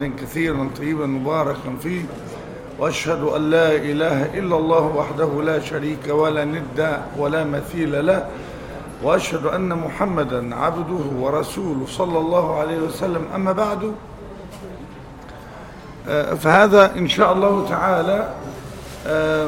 كثيرا طيبا مباركا فيه واشهد ان لا اله الا الله وحده لا شريك ولا ند ولا مثيل له واشهد ان محمدا عبده ورسوله صلى الله عليه وسلم اما بعد آه، فهذا ان شاء الله تعالى آه،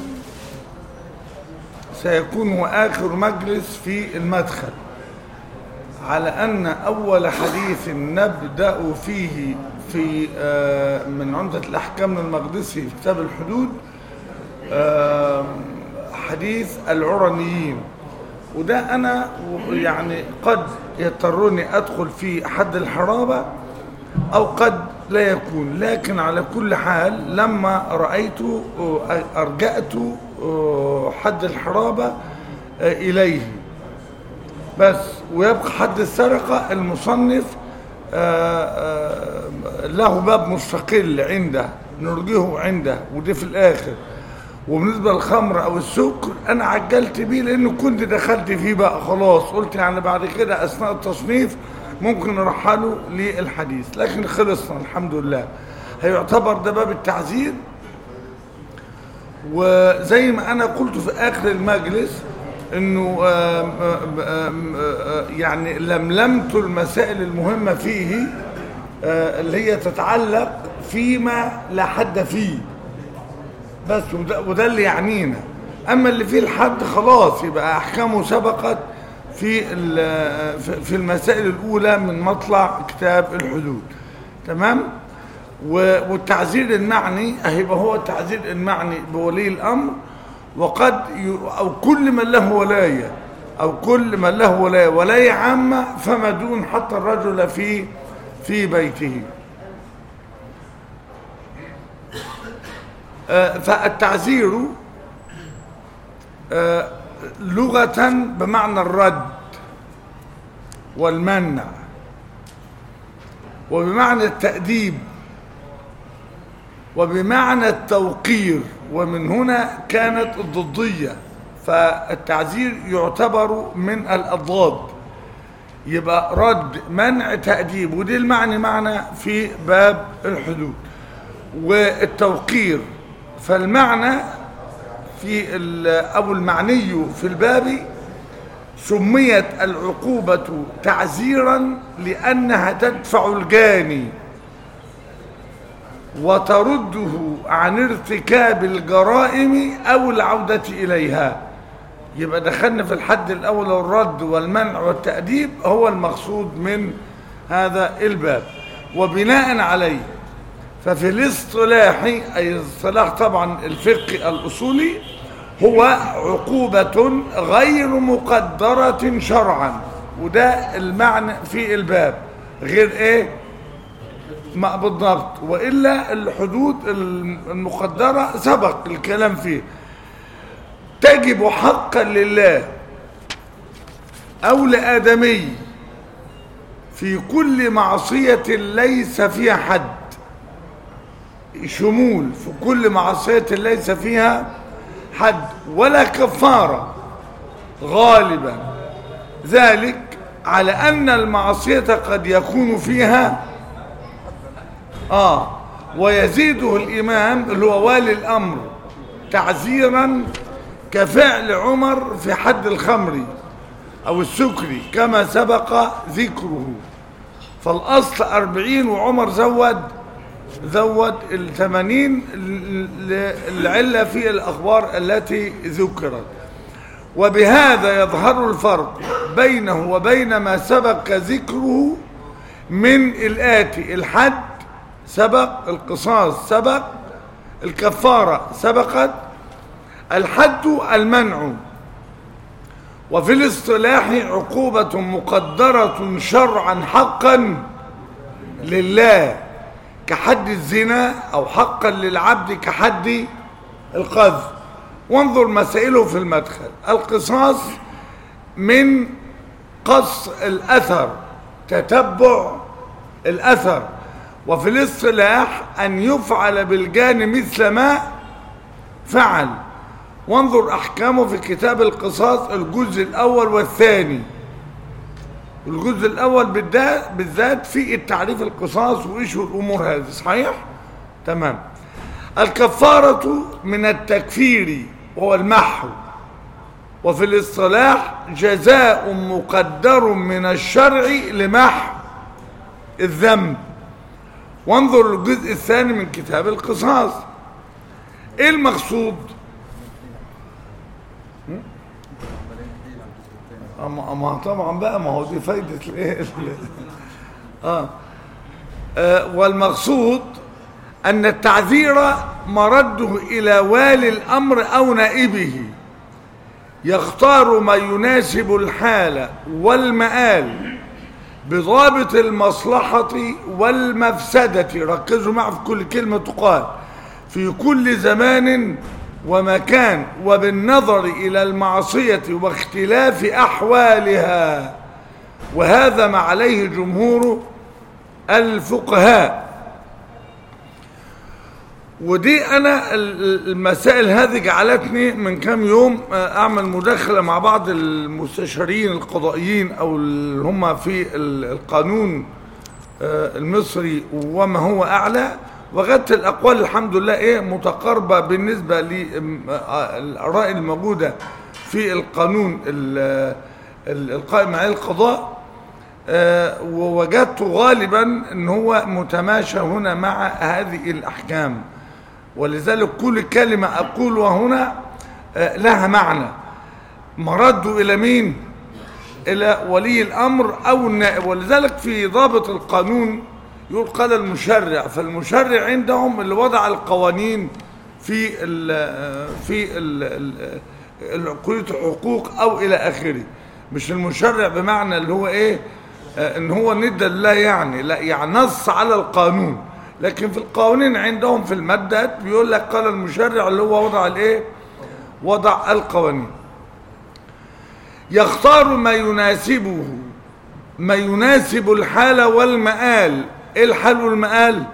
سيكون هو اخر مجلس في المدخل على أن أول حديث نبدأ فيه في آه، من عمدة الأحكام المقدسي في كتاب الحدود آه، حديث العرنيين وده أنا يعني قد يضطرني أدخل في حد الحرابة أو قد لا يكون لكن على كل حال لما رأيت آه، أرجأت حد الحرابة إليه بس ويبقى حد السرقة المصنف آآ آآ له باب مستقل عنده نرجيه عنده ودي في الآخر وبالنسبة للخمر أو السكر أنا عجلت بيه لأنه كنت دخلت فيه بقى خلاص قلت يعني بعد كده أثناء التصنيف ممكن نرحله للحديث لكن خلصنا الحمد لله هيعتبر ده باب التعزير وزي ما أنا قلت في آخر المجلس انه آم آم آم يعني لملمت المسائل المهمة فيه اللي هي تتعلق فيما لا حد فيه بس وده, وده اللي يعنينا اما اللي فيه الحد خلاص يبقى احكامه سبقت في في المسائل الاولى من مطلع كتاب الحدود تمام والتعزير المعني هيبقى هو التعزير المعني بولي الامر وقد ي... أو كل من له ولاية أو كل من له ولاية ولاية عامة فما دون حتى الرجل في في بيته آه فالتعزير آه لغة بمعنى الرد والمنع وبمعنى التأديب وبمعنى التوقير ومن هنا كانت الضدية فالتعزير يعتبر من الأضداد يبقى رد منع تأديب ودي المعنى معنى في باب الحدود والتوقير فالمعنى في أو المعني في الباب سميت العقوبة تعزيرا لأنها تدفع الجاني وترده عن ارتكاب الجرائم أو العودة إليها يبقى دخلنا في الحد الأول الرد والمنع والتأديب هو المقصود من هذا الباب وبناء عليه ففي الاصطلاح أي الاصطلاح طبعا الفقه الأصولي هو عقوبة غير مقدرة شرعا وده المعنى في الباب غير ايه ما بالضبط وإلا الحدود المقدرة سبق الكلام فيه تجب حقا لله أو لآدمي في كل معصية ليس فيها حد شمول في كل معصية ليس فيها حد ولا كفارة غالبا ذلك على أن المعصية قد يكون فيها آه ويزيده الإمام اللي هو والي الأمر تعزيرا كفعل عمر في حد الخمر أو السكري كما سبق ذكره فالأصل أربعين وعمر زود زود الثمانين العلة في الأخبار التي ذكرت وبهذا يظهر الفرق بينه وبين ما سبق ذكره من الآتي الحد سبق القصاص سبق الكفارة سبقت الحد المنع وفي الاصطلاح عقوبة مقدرة شرعا حقا لله كحد الزنا أو حقا للعبد كحد القذف وانظر مسائله في المدخل القصاص من قص الأثر تتبع الأثر وفي الاصطلاح أن يفعل بالجان مثل ما فعل وانظر أحكامه في كتاب القصاص الجزء الأول والثاني الجزء الأول بالذات بالذات في التعريف القصاص وإيش الأمور هذه صحيح؟ تمام الكفارة من التكفير وهو المحو وفي الاصطلاح جزاء مقدر من الشرع لمحو الذنب وانظر الجزء الثاني من كتاب القصاص ايه المقصود اما اما طبعا بقى ما هو دي فايده الايه اه آه، والمقصود ان التعذير مرده الى والي الامر او نائبه يختار ما يناسب الحال والمآل بضابط المصلحة والمفسدة ركزوا معي في كل كلمة تقال في كل زمان ومكان وبالنظر إلى المعصية واختلاف أحوالها وهذا ما عليه جمهور الفقهاء ودي انا ال- ال- المسائل هذه جعلتني من كام يوم آه، اعمل مداخله مع بعض المستشارين القضائيين او اللي هم في ال- القانون آه، المصري وما هو اعلى وجدت الاقوال الحمد لله ايه متقاربه بالنسبه للاراء الموجوده في القانون ال- ال- القائم عليه القضاء آه، ووجدت غالبا ان هو متماشى هنا مع هذه الاحكام ولذلك كل كلمة أقولها هنا آه، لها معنى مرد إلى مين إلى ولي الأمر أو النائب ولذلك في ضابط القانون يقول قال المشرع فالمشرع عندهم اللي وضع القوانين في ال في ال ال كلية الحقوق أو إلى آخره مش المشرع بمعنى اللي هو إيه آه، إن هو ند لا يعني لا يعني نص على القانون لكن في القوانين عندهم في المادة بيقول لك قال المشرع اللي هو وضع الايه وضع القوانين يختار ما يناسبه ما يناسب الحال والمآل ايه الحال والمآل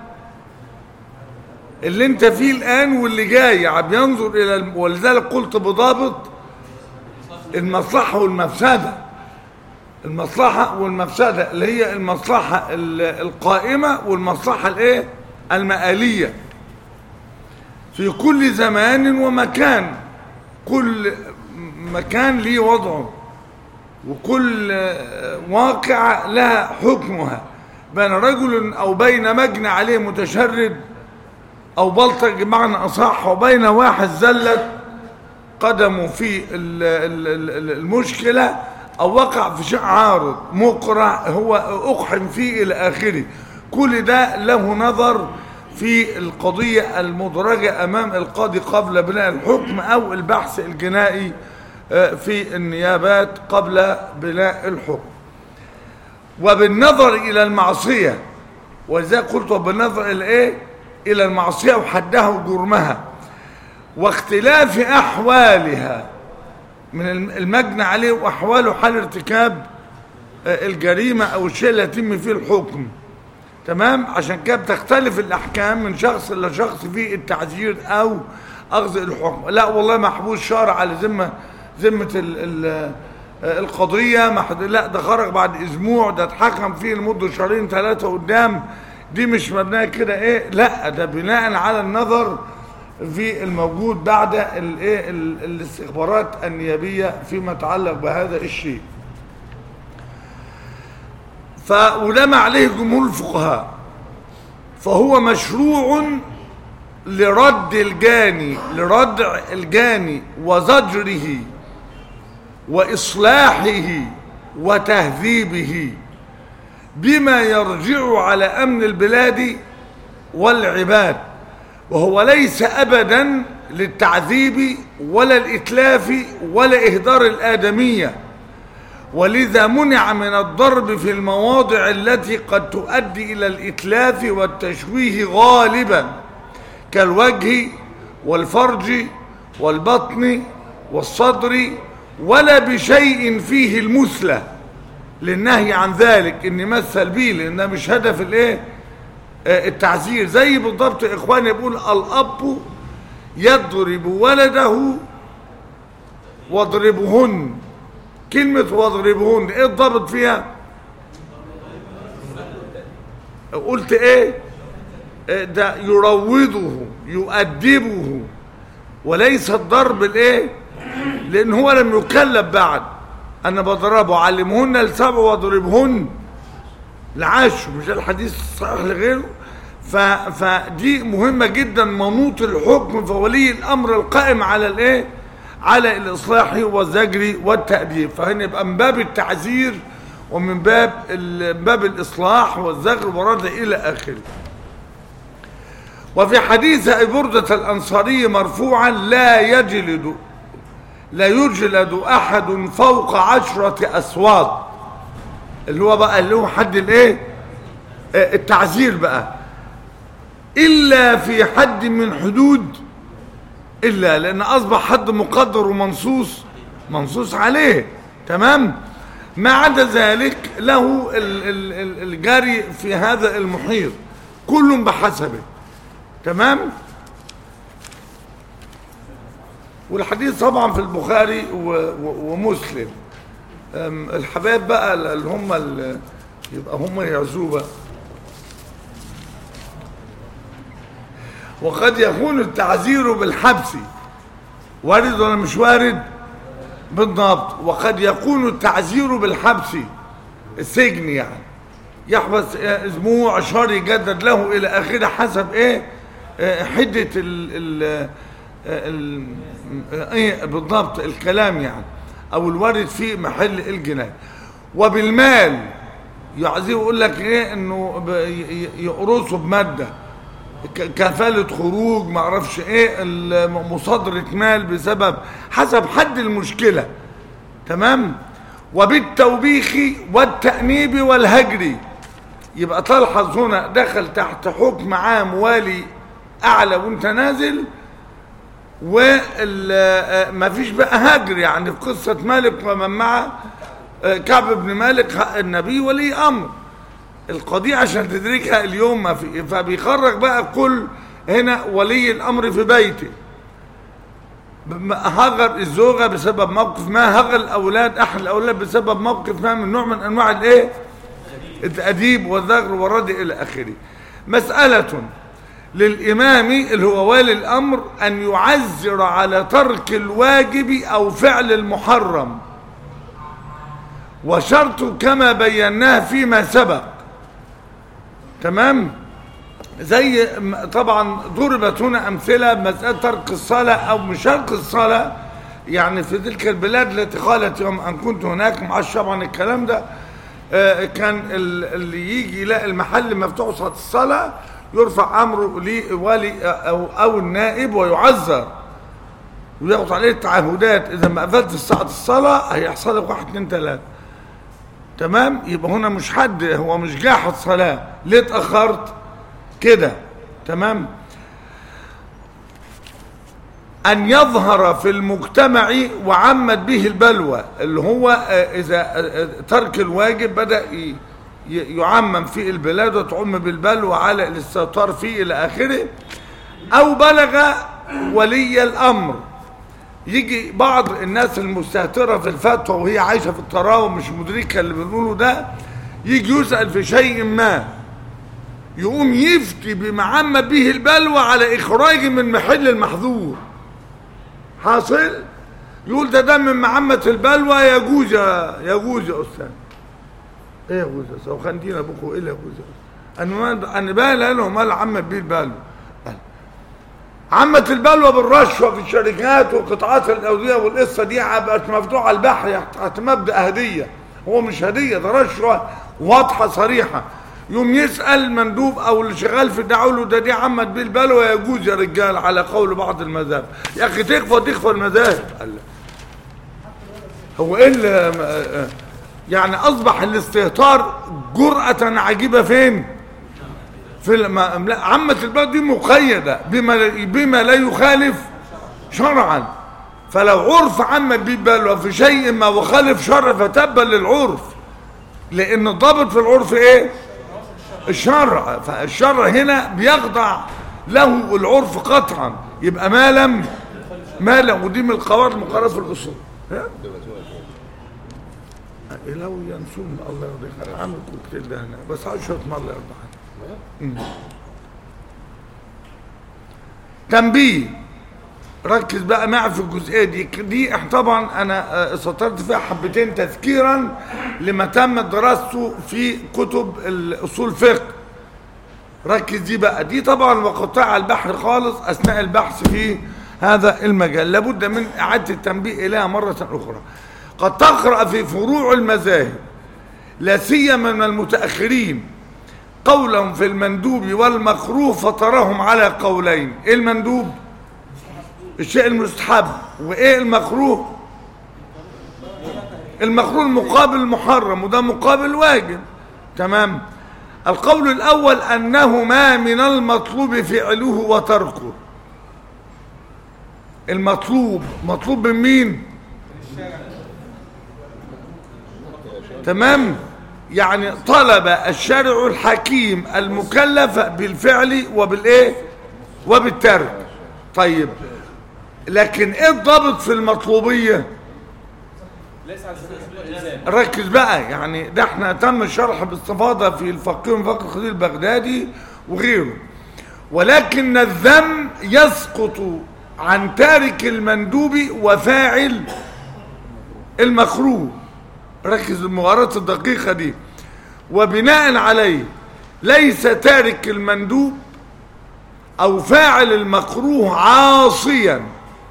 اللي انت فيه الان واللي جاي عم ينظر الى الم... ولذلك قلت بضابط المصلحة والمفسدة المصلحة والمفسدة اللي هي المصلحة ال- القائمة والمصلحة الايه المآلية في كل زمان ومكان كل مكان ليه وضعه وكل آه، واقعة لها حكمها بين رجل أو بين مجني عليه متشرد أو بلطج بمعنى أصح وبين واحد زلت قدمه في ال- ال- ال- المشكلة أو وقع في شيء عارض مقرع هو أقحم فيه إلى آخره كل ده له نظر في القضية المدرجة أمام القاضي قبل بناء الحكم أو البحث الجنائي آه، في النيابات قبل بناء الحكم وبالنظر إلى المعصية وإذا قلت بالنظر إلى إيه إلى المعصية وحدها وجرمها واختلاف أحوالها من الم- المجنى عليه وأحواله حال ارتكاب آه، الجريمة أو الشيء اللي يتم فيه الحكم تمام عشان كده بتختلف الأحكام من شخص إلى شخص في التعزير أو أخذ الحكم لا والله محبوس شارع على ذمة ذمة ال ال آه، القضية محد... لا ده خرج بعد أسبوع ده اتحكم فيه لمدة شهرين ثلاثة قدام دي مش مبنية كده إيه لا ده بناء على النظر في الموجود بعد الايه ال- الاستخبارات النيابيه فيما يتعلق بهذا الشيء فولما عليه جمهور الفقهاء فهو مشروع لرد الجاني لردع الجاني وزجره واصلاحه وتهذيبه بما يرجع على امن البلاد والعباد وهو ليس ابدا للتعذيب ولا الاتلاف ولا اهدار الادميه ولذا منع من الضرب في المواضع التي قد تؤدي الى الاتلاف والتشويه غالبا كالوجه والفرج والبطن والصدر ولا بشيء فيه المثلى للنهي عن ذلك ان مثل به لان مش هدف الايه آه، التعزير زي بالضبط اخواني بيقول الاب يضرب ولده واضربهن كلمة واضربهن ايه الضابط فيها قلت ايه آه، ده يروضه يؤدبه وليس الضرب الايه لان هو لم يكلف بعد انا بضربه علمهن السبع واضربهن العشر مش الحديث صحيح لغيره ف... فدي مهمة جدا منوط الحكم فولي الأمر القائم على الإيه؟ على الإصلاح والزجر والتأديب فهنا يبقى من باب التعزير ومن باب ال... باب الإصلاح والزجر ورد إلى آخره وفي حديث أبي بردة الأنصاري مرفوعا لا يجلد لا يجلد أحد فوق عشرة أسواط اللي هو بقى اللي هو حد الايه آه، التعزير بقى الا في حد من حدود الا لان اصبح حد مقدر ومنصوص منصوص عليه تمام ما عدا ذلك له ال- ال- ال- الجري في هذا المحيط كل بحسبه تمام والحديث طبعا في البخاري و- و- ومسلم أم، الحبايب بقى اللي هم ال- يبقى هم يعزوه بقى وقد يكون التعزير بالحبس وارد ولا مش وارد بالضبط وقد يكون التعزير بالحبس السجن يعني يحبس اسبوع شهر يجدد له الى اخره حسب ايه آه، حده ال ال ال ايه بالضبط الكلام يعني او الوارد في محل الجنايه وبالمال يعزيه يقول لك ايه انه ب- ي- ي- يقرصوا بماده ك- كفالة خروج ما اعرفش ايه ال- مصادرة مال بسبب حسب حد المشكلة تمام وبالتوبيخ والتأنيب والهجر يبقى تلحظ هنا دخل تحت حكم عام والي اعلى وانت نازل وما فيش بقى هجر يعني في قصة مالك ومن معه آه، كعب بن مالك النبي ولي امر القضية عشان تدركها اليوم ما في فبيخرج بقى كل هنا ولي الامر في بيته ب- هجر الزوجة بسبب موقف ما هجر الاولاد احد الاولاد بسبب موقف ما من نوع من انواع الايه التأديب والذكر والرد الى اخره مسألة للامام اللي هو والي الامر ان يعزر على ترك الواجب او فعل المحرم وشرط كما بيناه فيما سبق تمام زي م- طبعا ضربت هنا امثله مساله ترك الصلاه او مش ترك الصلاه يعني في تلك البلاد التي قالت يوم ان كنت هناك معاش طبعا الكلام ده آه، كان ال- اللي يجي يلاقي المحل مفتوح صلاه الصلاه يرفع امره لوالي او او النائب ويعذر وياخد عليه التعهدات اذا ما قفلت ساعه الصلاه هيحصل لك واحد اتنين تلاته تمام يبقى هنا مش حد هو مش جاحد صلاة ليه اتأخرت كده تمام أن يظهر في المجتمع وعمت به البلوى اللي هو آه، إذا آه، آه، ترك الواجب بدأ ي- ي- يعمم في البلاد وتعم بالبلوى على الاستهتار فيه إلى آخره أو بلغ ولي الأمر يجي بعض الناس المستهترة في الفتوى وهي عايشة في الطراوة ومش مدركة اللي بنقوله ده يجي يسأل في شيء ما يقوم يفتي بما عم به البلوى على إخراجه من محل المحظور حاصل يقول ده ده من معمة البلوى يجوز يا يجوز يا أستاذ ايه يجوز يا أستاذ وخندينا بكم ايه اللي يجوز يا أستاذ أنا ما أنا بقى لهم مال عمت به البلوى عمت البلوى بالرشوة في الشركات وقطاعات الأودية والقصة دي بقت مفتوحة على البحر تحت مبدأ هدية هو مش هدية ده رشوة واضحة صريحة يوم يسأل مندوب أو اللي شغال في الدعوة له ده دي عمت بيه البلوى يجوز يا رجال على قول بعض المذاهب يا أخي تكفى تكفى المذاهب قال لا. هو إيه اللي يعني أصبح الاستهتار جرأة عجيبة فين؟ في الم... لا عامة البلد دي مقيدة بما بما لا يخالف شرعا فلو عرف عامة بيبال في شيء ما وخالف شرع فتبا للعرف لأن الضابط في العرف إيه؟ الشرع فالشرع هنا بيخضع له العرف قطعا يبقى ما لم ما لم ودي من القواعد المقررة في الأصول ها؟ لو ينسون الله يرضيك عنك عامل كوكتيل ده هنا بس عايز شوية مرة يرضى عنك تنبيه ركز بقى معي في الجزئيه دي دي إح- طبعا انا آه، سطرت فيها حبتين تذكيرا لما تم دراسته في كتب الاصول فقه ركز دي بقى دي طبعا وقطع على البحر خالص اثناء البحث في هذا المجال لابد من اعاده التنبيه اليها مره اخرى قد تقرا في فروع المذاهب لا سيما من المتاخرين قولا في المندوب والمكروه فتراهم على قولين ايه المندوب الشيء المستحب وايه المكروه المكروه المقابل المحرم وده مقابل واجب تمام القول الاول انه ما من المطلوب فعله وتركه المطلوب مطلوب من مين تمام يعني طلب الشرع الحكيم المكلف بالفعل وبالايه وبالترك طيب لكن ايه الضابط في المطلوبيه ليس على سبيل الالزام ركز بقى يعني ده احنا تم الشرح باستفاضه في الفقيه من فقه الخليل البغدادي وغيره ولكن الذم يسقط عن تارك المندوب وفاعل المكروه ركز المغارات الدقيقة دي وبناء عليه ليس تارك المندوب أو فاعل المكروه عاصيا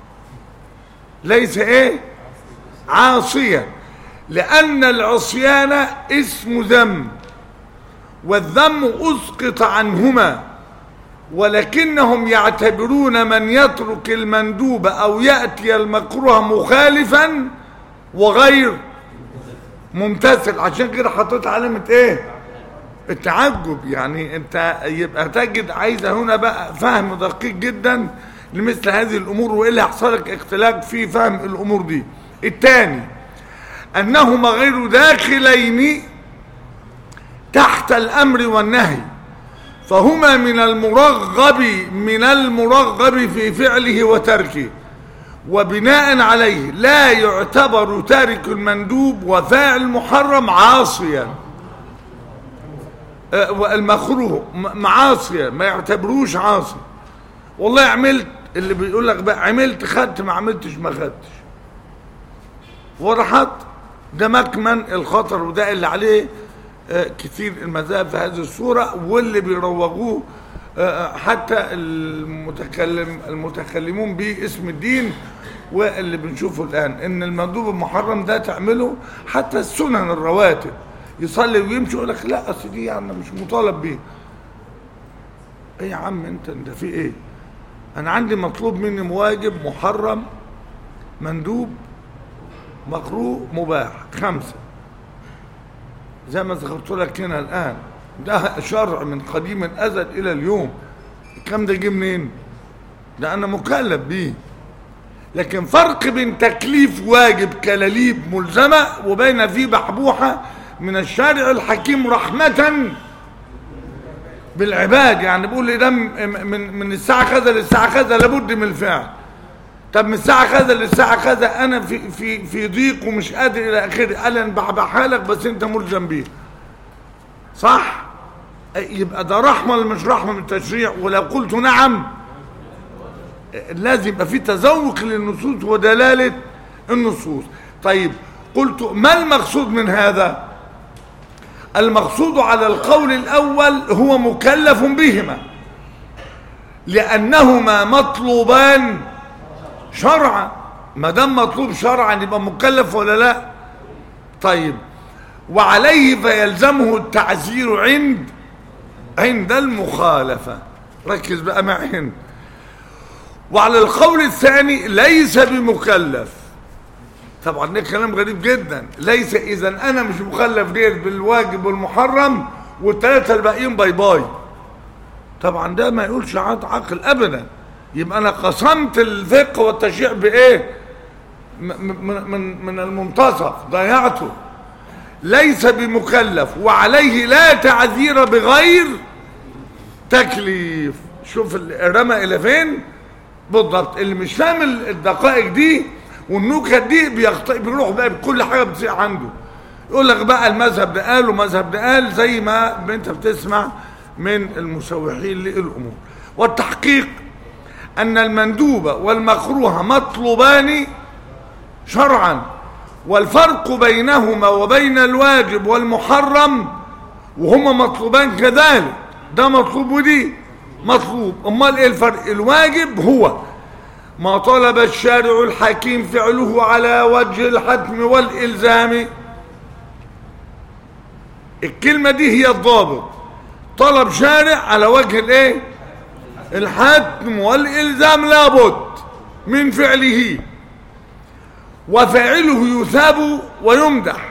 ليس ايه عاصيا لأن العصيان اسم ذم والذم أسقط عنهما ولكنهم يعتبرون من يترك المندوب أو يأتي المكروه مخالفا وغير ممتثل عشان كده حطيت علامة ايه التعجب يعني انت يبقى تجد عايزة هنا بقى فهم دقيق جدا لمثل هذه الامور والا يحصل لك اختلاف في فهم الامور دي الثاني انهما غير داخلين تحت الامر والنهي فهما من المرغب من المرغب في فعله وتركه وبناء عليه لا يعتبر تارك المندوب وفاعل المحرم عاصيا آه، والمكروه م- معاصيا ما يعتبروش عاصي والله عملت اللي بيقول لك بقى عملت خدت ما عملتش ما خدتش وضحت ده مكمن الخطر وده اللي عليه آه، كثير المذاهب في هذه الصورة واللي بيروجوه آه، حتى المتكلم المتكلمون باسم الدين واللي بنشوفه الآن ان المندوب المحرم ده تعمله حتى السنن الرواتب يصلي ويمشي يقول لك لا اصل دي يعني مش مطالب بيه ايه يا عم انت انت في ايه انا عندي مطلوب مني واجب محرم مندوب مكروه مباح خمسة زي ما ذكرت لك هنا الآن ده شرع من قديم الأزل إلى اليوم الكلام ده جه منين؟ ده أنا مكلف بيه لكن فرق بين تكليف واجب كلاليب ملزمة وبين فيه بحبوحة من الشارع الحكيم رحمة بالعباد يعني بيقول لي ده م- من من الساعة كذا للساعة كذا لابد من الفعل طب من الساعة كذا للساعة كذا أنا في في في ضيق ومش قادر إلى آخره قال أنا بحبحها لك بس أنت ملزم بيه صح؟ يبقى ده رحمة ولا مش رحمة من التشريع ولو قلت نعم لازم يبقى في تذوق للنصوص ودلالة النصوص طيب قلت ما المقصود من هذا المقصود على القول الأول هو مكلف بهما لأنهما مطلوبان شرعا ما دام مطلوب شرعا يبقى مكلف ولا لا طيب وعليه فيلزمه التعزير عند عند المخالفة ركز بقى معي هنا وعلى القول الثاني ليس بمكلف طبعا ده كلام غريب جدا ليس اذا انا مش مكلف غير بالواجب والمحرم والثلاثه الباقيين باي باي طبعا ده ما يقولش عاد عقل ابدا يبقى انا قسمت الفقه والتشريع بايه م- م- من من المنتصف ضيعته ليس بمكلف وعليه لا تعذير بغير تكليف شوف الرمى الى فين بالضبط اللي مش فاهم الدقائق دي والنكت دي بيخط... بيروح بقى بكل حاجه بتصير عنده يقول لك بقى المذهب ده قال ومذهب ده قال زي ما انت بتسمع من المسوحين للأمور والتحقيق أن المندوب والمكروه مطلوبان شرعا والفرق بينهما وبين الواجب والمحرم وهما مطلوبان كذلك ده مطلوب ودي مطلوب امال ايه الفرق الواجب هو ما طلب الشارع الحكيم فعله على وجه الحتم والالزام الكلمه دي هي الضابط طلب شارع على وجه الايه الحتم والالزام لابد من فعله وفاعله يثاب ويمدح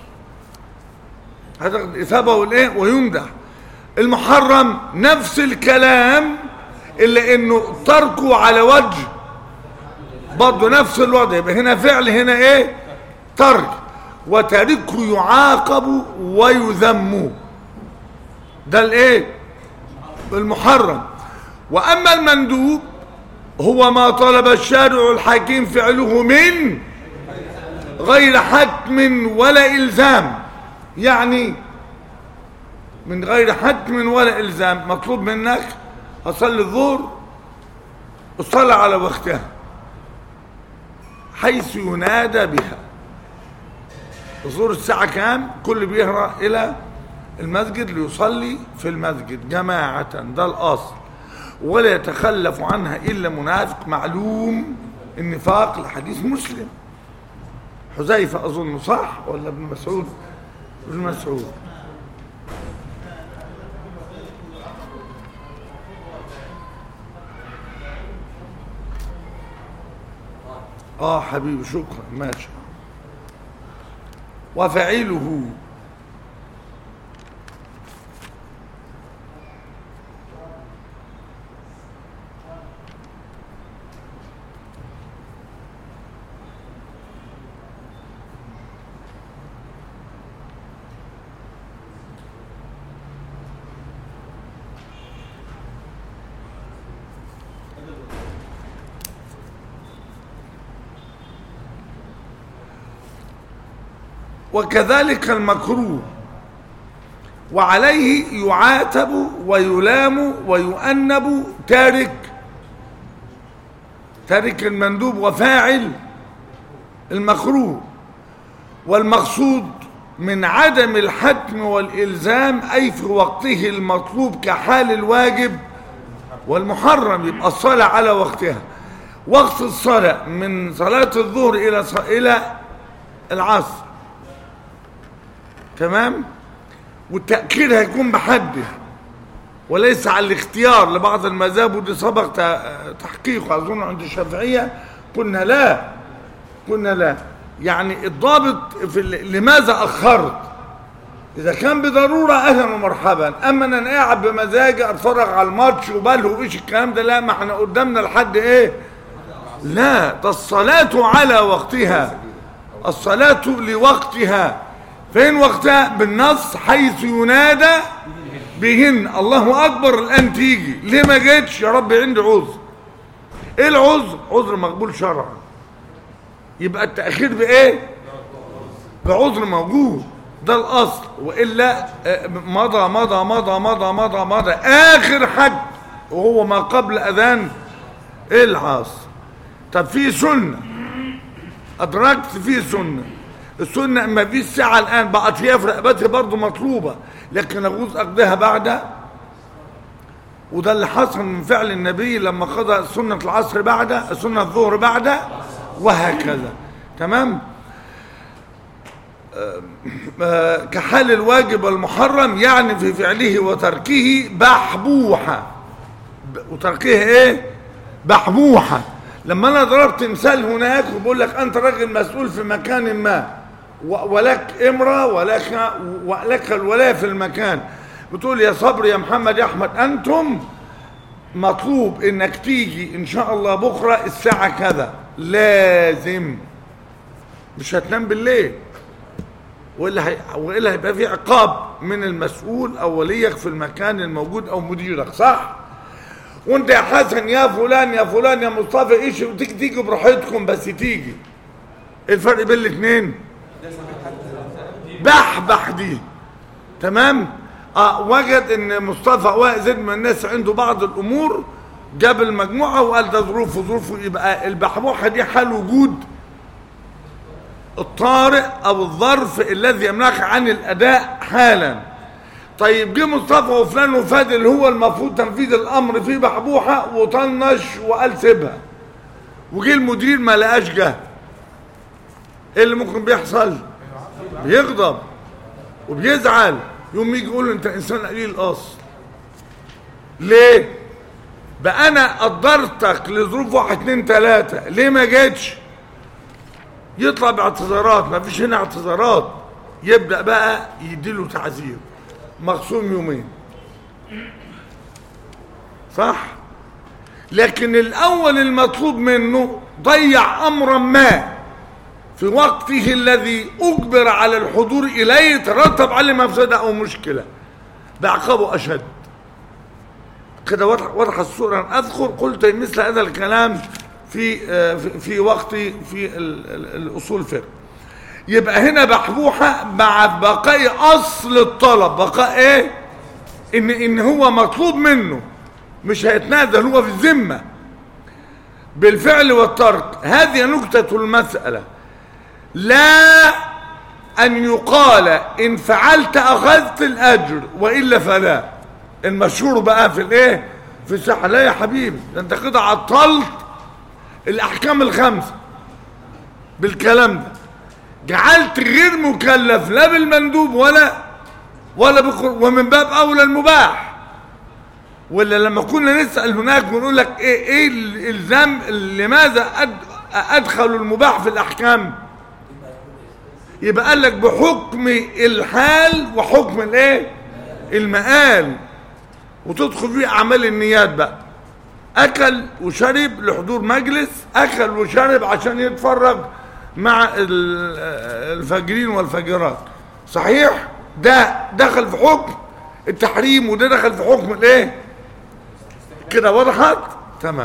هذا إثابة والإيه ويمدح المحرم نفس الكلام إلا إنه تركه على وجه برضه نفس الوضع يبقى هنا فعل هنا إيه ترك وتاركه يعاقب ويذم ده الإيه المحرم وأما المندوب هو ما طلب الشارع الحكيم فعله من غير حتم ولا إلزام يعني من غير حتم ولا إلزام مطلوب منك أصلي الظهر الصلاة على وقتها حيث ينادى بها الظهر الساعة كام كل بيهرى إلى المسجد ليصلي في المسجد جماعة ده الأصل ولا يتخلف عنها إلا منافق معلوم النفاق لحديث مسلم حذيفة أظن صح ولا ابن مسعود ابن مسعود اه حبيبي شكرا ماشي وفعله وكذلك المكروه وعليه يعاتب ويلام ويؤنب تارك تارك المندوب وفاعل المكروه والمقصود من عدم الحتم والإلزام أي في وقته المطلوب كحال الواجب والمحرم يبقى الصلاة على وقتها وقت الصلاة من صلاة الظهر إلى إلى العصر تمام والتأكيد هيكون بحده وليس على الاختيار لبعض المذاهب ودي سبق تحقيقه أظن عند الشافعية قلنا لا قلنا لا يعني الضابط في لماذا أخرت إذا كان بضرورة أهلا ومرحبا أما أنا قاعد بمزاجي أتفرج على الماتش وبلهو إيش الكلام ده لا ما احنا قدامنا لحد إيه لا ده الصلاة على وقتها الصلاة لوقتها فين وقتها بالنص حيث ينادى بهن الله اكبر الان تيجي ليه ما جيتش يا رب عندي عذر ايه العذر عذر مقبول شرعا يبقى التاخير بايه بعذر موجود ده الاصل والا مضى مضى مضى مضى مضى مضى اخر حد وهو ما قبل اذان ايه العصر طب في سنه ادركت في سنه السنة ما فيش ساعة الآن بقت هي في رقبتي برضه مطلوبة لكن أجوز أقضيها بعد وده اللي حصل من فعل النبي لما قضى سنة العصر بعد سنة الظهر بعد وهكذا تمام آه آه كحال الواجب والمحرم يعني في فعله وتركه بحبوحة وتركه ايه بحبوحة لما انا ضربت مثال هناك وبقول لك انت راجل مسؤول في مكان ما ولك امرأة ولك ولك الولاية في المكان بتقول يا صبر يا محمد يا احمد انتم مطلوب انك تيجي ان شاء الله بكرة الساعة كذا لازم مش هتنام بالليل والا هي... والا هيبقى في عقاب من المسؤول او وليك في المكان الموجود او مديرك صح وانت يا حسن يا فلان يا فلان يا مصطفى ايش تيجي تيجي براحتكم بس تيجي الفرق بين الاثنين بحبح دي تمام اه وجد ان مصطفى وائزد من الناس عنده بعض الامور جاب المجموعه وقال ده ظروفه ظروفه يبقى البحبوحه دي حال وجود الطارئ او الظرف الذي يمنعك عن الاداء حالا طيب جه مصطفى وفلان وفادي اللي هو المفروض تنفيذ الامر في بحبوحه وطنش وقال سيبها وجه المدير ما لقاش جه ايه اللي ممكن بيحصل بيغضب وبيزعل يوم يجي يقول له انت انسان قليل الاصل ليه بقى انا قدرتك لظروف واحد اتنين تلاته ليه ما جيتش يطلع باعتذارات ما فيش هنا اعتذارات يبدا بقى يديله تعذير مقسوم يومين صح لكن الاول المطلوب منه ضيع امرا ما في وقته الذي اجبر على الحضور اليه ترتب عليه مفسده او مشكله بعقابه اشد كده واضح واضح الصوره أنا اذكر قلت مثل هذا الكلام في آه، في- في وقتي في ال- ال- الاصول الفقه يبقى هنا بحبوحه مع بقاء اصل الطلب بقاء ايه ان ان هو مطلوب منه مش هيتنازل هو في الذمه بالفعل والترك هذه نكته المساله لا ان يقال ان فعلت اخذت الاجر والا فلا المشهور بقى في الايه في الصحه لا يا حبيبي ده انت كده عطلت الاحكام الخمسه بالكلام ده جعلت غير مكلف لا بالمندوب ولا ولا بقر ومن باب اولى المباح ولا لما كنا نسال هناك ونقول لك ايه ايه الالزام لماذا أد ادخلوا المباح في الاحكام يبقى قال لك بحكم الحال وحكم الايه المآل وتدخل فيه اعمال النيات بقى اكل وشرب لحضور مجلس اكل وشرب عشان يتفرج مع ال- الفاجرين والفاجرات صحيح ده دخل في حكم التحريم وده دخل في حكم الايه كده وضحت تمام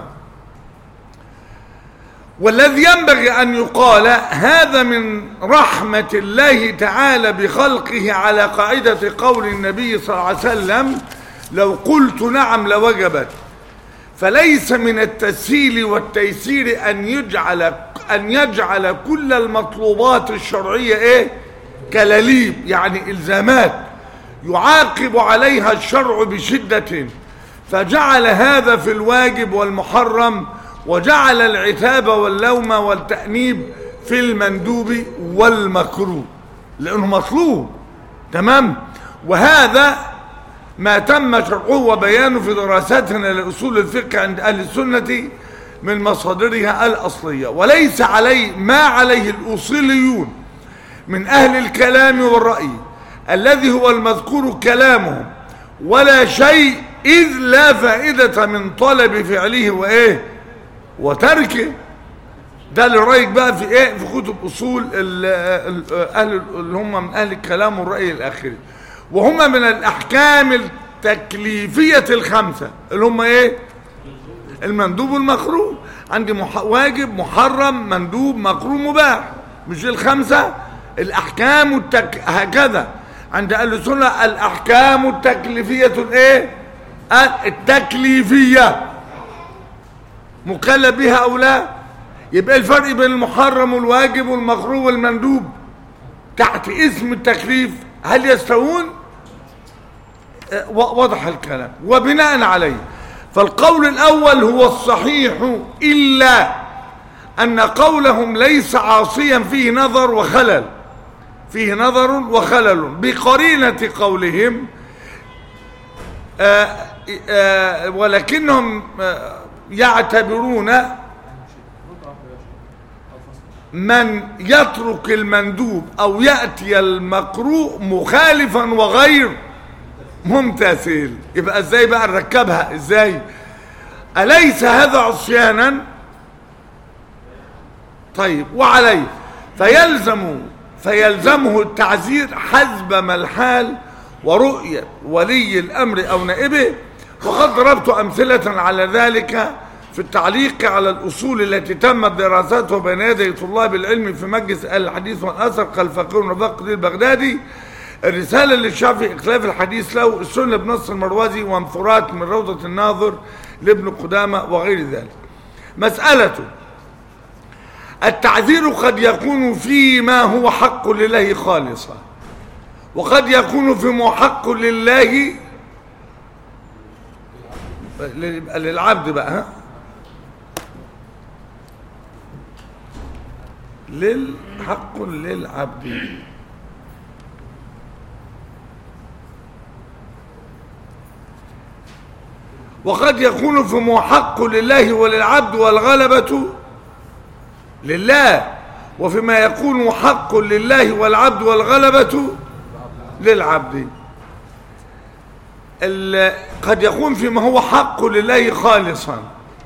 والذي ينبغي أن يقال هذا من رحمة الله تعالى بخلقه على قاعدة قول النبي صلى الله عليه وسلم لو قلت نعم لوجبت فليس من التسهيل والتيسير أن يجعل أن يجعل كل المطلوبات الشرعية إيه كلاليب يعني إلزامات يعاقب عليها الشرع بشدة فجعل هذا في الواجب والمحرم وجعل العتاب واللوم والتأنيب في المندوب والمكروه لأنه مطلوب تمام وهذا ما تم شرحه وبيانه في دراستنا لأصول الفقه عند أهل السنة من مصادرها الأصلية وليس عليه ما عليه الأصوليون من أهل الكلام والرأي الذي هو المذكور كلامهم ولا شيء إذ لا فائدة من طلب فعله وإيه وتركه ده اللي رايك بقى في ايه في كتب اصول ال ال اهل اللي هم من اهل الكلام والراي الاخري وهم من الاحكام التكليفيه الخمسه اللي هم ايه المندوب والمكروه عندي مح... واجب محرم مندوب مكروه مباح مش دي الخمسه الاحكام التك... هكذا عند اهل السنه الاحكام التكليفيه الايه التكليفيه مكلف بها او لا يبقى الفرق بين المحرم والواجب والمكروه والمندوب تحت اسم التكليف هل يستوون آه، و- وضح الكلام وبناء عليه فالقول الاول هو الصحيح الا ان قولهم ليس عاصيا فيه نظر وخلل فيه نظر وخلل بقرينه قولهم آه، آه، ولكنهم آه، يعتبرون من يترك المندوب او ياتي المكروه مخالفا وغير ممتثل يبقى ازاي بقى نركبها ازاي اليس هذا عصيانا طيب وعليه فيلزم فيلزمه التعزير حسب ما الحال ورؤية ولي الأمر أو نائبه وقد ضربت أمثلة على ذلك في التعليق على الأصول التي تمت دراستها بين يدي طلاب العلم في مجلس أهل الحديث والأثر كالفقيه والنفاق البغدادي الرسالة للشافعي إخلاف الحديث له السنة بنص المروزي وانفرات من روضة الناظر لابن قدامة وغير ذلك مسألة التعذير قد يكون فيما هو حق لله خالصا وقد يكون في محق لله للعبد بقى ها للحق للعبد وقد يكون في محق لله وللعبد والغلبة لله وفيما يكون حق لله والعبد والغلبة للعبد ال- قد يكون فيما هو حق لله خالصا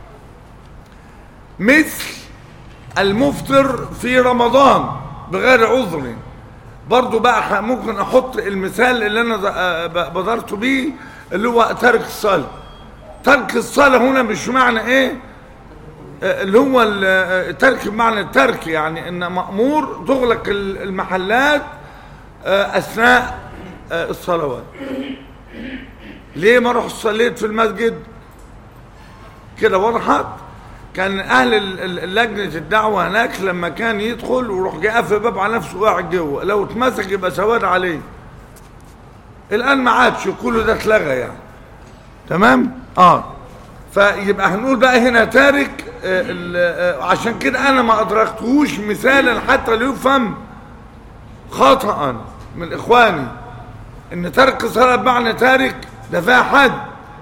مثل المفطر في رمضان بغير عذر برضو بقى ح- ممكن احط المثال اللي انا ز- آه ب- بذرت بيه اللي هو ترك الصلاة ترك الصلاة هنا مش معنى ايه آه، اللي هو ال- آه، ترك بمعنى الترك يعني ان مأمور تغلق ال- المحلات آه، اثناء آه، الصلوات ليه ما اروح صليت في المسجد كده وضحت كان اهل ال- ال- لجنه الدعوه هناك لما كان يدخل ويروح جاي قافل الباب على نفسه وقاعد جوه لو اتمسك يبقى سواد عليه الان ما عادش كله ده اتلغى يعني تمام اه فيبقى هنقول بقى هنا تارك آه ال- آه عشان كده انا ما ادركتهوش مثالا حتى ليفهم خطأ من اخواني ان ترك الصلاه بمعنى تارك ده فيها حد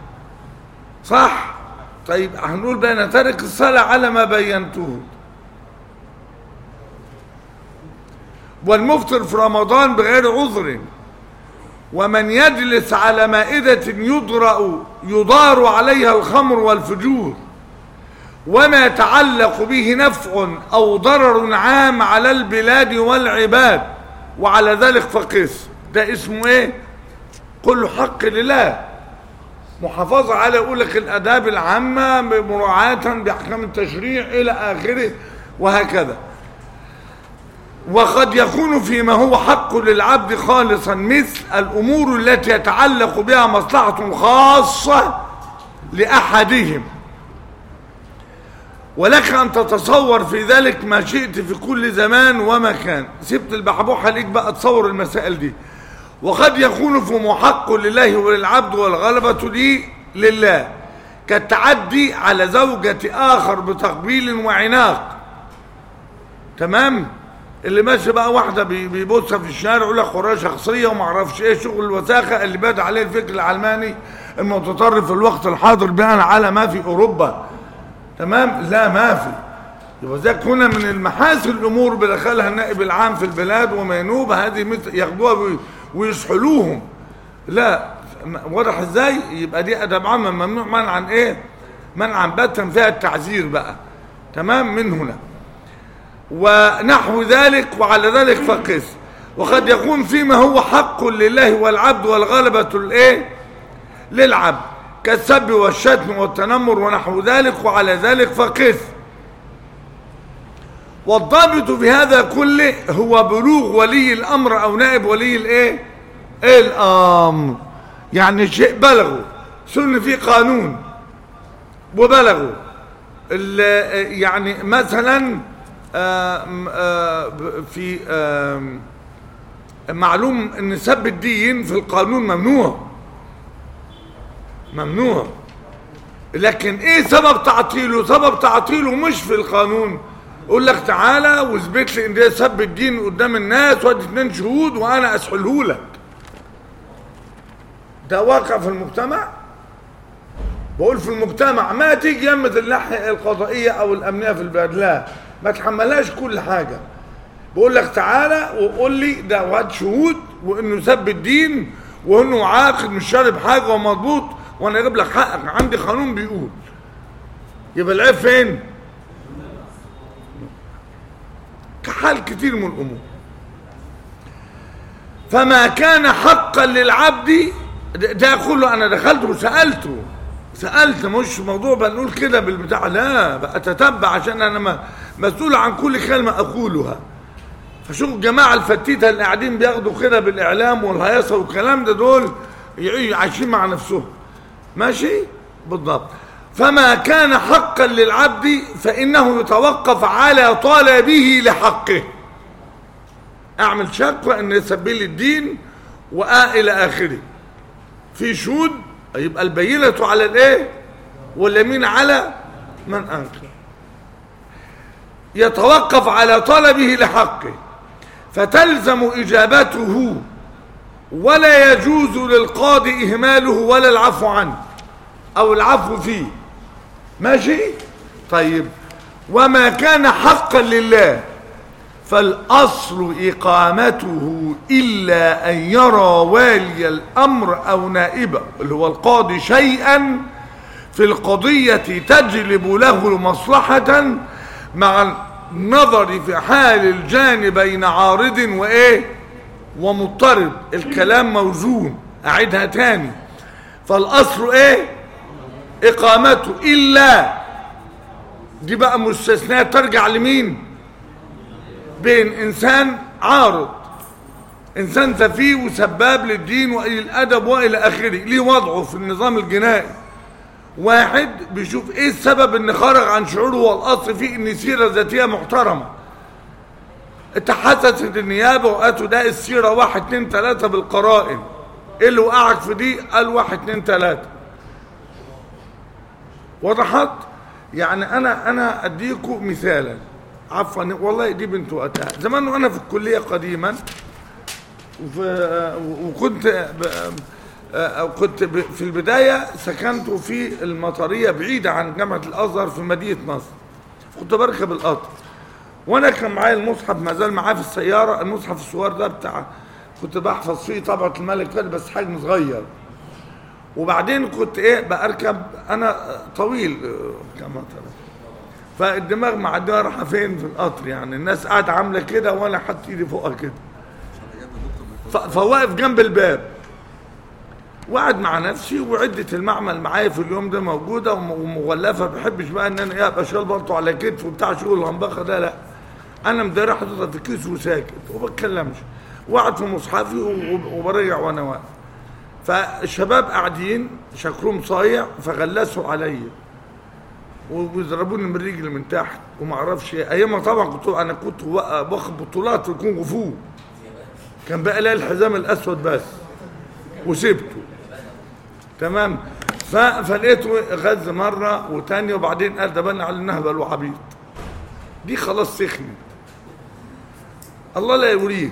صح طيب هنقول بقى تارك الصلاه على ما بينته والمفطر في رمضان بغير عذر ومن يجلس على مائدة يضرأ يضار عليها الخمر والفجور وما يتعلق به نفع أو ضرر عام على البلاد والعباد وعلى ذلك فقس ده اسمه ايه كل حق لله محافظة على يقول لك الآداب العامة مراعاة بأحكام التشريع إلى آخره وهكذا وقد يكون فيما هو حق للعبد خالصا مثل الأمور التي يتعلق بها مصلحة خاصة لأحدهم ولك أن تتصور في ذلك ما شئت في كل زمان ومكان سبت البحبوحة ليك بقى تصور المسائل دي وقد يكون في محق لله وللعبد والغلبة دي لله كالتعدي على زوجة آخر بتقبيل وعناق تمام اللي ماشي بقى واحدة بي- بيبصها في الشارع يقول لك حرية شخصية وما اعرفش ايه شغل الوساخة اللي بدا عليه الفكر العلماني المتطرف في الوقت الحاضر بناء على ما في أوروبا تمام لا ما في يبقى ذاك هنا من المحاسن الامور بدخلها النائب العام في البلاد وما ينوب هذه مثل ياخدوها وي- ويسحلوهم لا م- واضح ازاي يبقى دي ادب عامه ممنوع منعا ايه منعا باتا فيها التعزير بقى تمام من هنا ونحو ذلك وعلى ذلك فقس وقد يكون فيما هو حق لله والعبد والغلبة الايه للعبد كالسب والشتم والتنمر ونحو ذلك وعلى ذلك فقس والضابط في هذا كله هو بلوغ ولي الامر او نائب ولي الايه الامر يعني شيء بلغوا سن في قانون وبلغوا ال- يعني مثلا آم، آه، في آم، معلوم ان سب الدين في القانون ممنوع ممنوع لكن ايه سبب تعطيله سبب تعطيله مش في القانون يقول لك تعالى واثبت لي ان ده سب الدين قدام الناس وادي اتنين شهود وانا اسحله لك ده واقع في المجتمع بقول في المجتمع ما تيجي يمة الناحية القضائية او الامنية في البلاد لا ما تحملهاش كل حاجة بقول لك تعالى وقول لي ده واد شهود وانه سب الدين وانه عاقد مش شارب حاجة ومضبوط وانا اجيب لك حقك عندي قانون بيقول يبقى العيب فين كحال كتير من الامور فما كان حقا للعبد ده ده كله انا دخلت وسالته سالت مش موضوع بنقول كده بالبتاع لا بتتبع عشان انا ما- مسؤول عن كل كلمه اقولها فشوف الجماعة الفتيتة اللي قاعدين بياخدوا كده بالإعلام والهيصة والكلام ده دول يعيشوا عايشين مع نفسهم ماشي بالضبط فما كان حقا للعبد فإنه يتوقف على طلبه لحقه أعمل شكوى أن سبيل الدين وإلى آخره في شهود يبقى البينة على الإيه واليمين على من أنكر يتوقف على طلبه لحقه فتلزم إجابته ولا يجوز للقاضي إهماله ولا العفو عنه أو العفو فيه ماشي طيب وما كان حقا لله فالأصل إقامته إلا أن يرى والي الأمر أو نائبه اللي هو القاضي شيئا في القضية تجلب له مصلحة مع النظر في حال الجانبين عارض وإيه ومضطرب الكلام موزون أعيدها تاني فالأصل إيه إقامته إلا دي بقى مستثناء ترجع لمين بين إنسان عارض إنسان سفيه وسباب للدين وإلى الأدب وإلى آخره ليه وضعه في النظام الجنائي واحد بيشوف ايه السبب ان خرج عن شعوره والاصل فيه ان سيره ذاتيه محترمه اتحسست النيابه وقالوا ده السيره واحد اتنين تلاته بالقرائن ايه اللي وقعك في دي قال واحد اتنين تلاته وضحت يعني انا انا اديكم مثالا عفوا والله دي بنت وقتها زمان وانا في الكليه قديما وفي وكنت أو كنت في البداية سكنت في المطرية بعيدة عن جامعة الأزهر في مدينة نصر كنت بركب القطر وأنا كان معايا المصحف ما زال معايا في السيارة المصحف الصغير ده بتاع كنت بحفظ فيه طبعة الملك فهد بس حجم صغير وبعدين كنت إيه بركب أنا طويل كما ترى فالدماغ معديه رايحه فين في القطر يعني الناس قاعده عامله كده وانا حاطط ايدي فوقها كده فواقف جنب الباب وقعد مع نفسي وعدة المعمل معايا في اليوم ده موجودة ومغلفة بحبش بقى ان انا ايه ابقى شغال برضه على كتف وبتاع شغل الهنبخة ده لا انا مداري حاططها في كيس وساكت وبتكلمش وقعد في مصحفي وبرجع وانا واقف فالشباب قاعدين شكلهم صايع فغلسوا عليا ويضربوني من رجلي من تحت وما اعرفش ايه ايامها طبعا كنت انا كنت واخد بطولات في الكونغ فو كان بقى لي الحزام الاسود بس وسبته تمام فلقيته غز مره وتانية وبعدين قال ده بني على النهبل وعبيط دي خلاص سخنت الله لا يوريك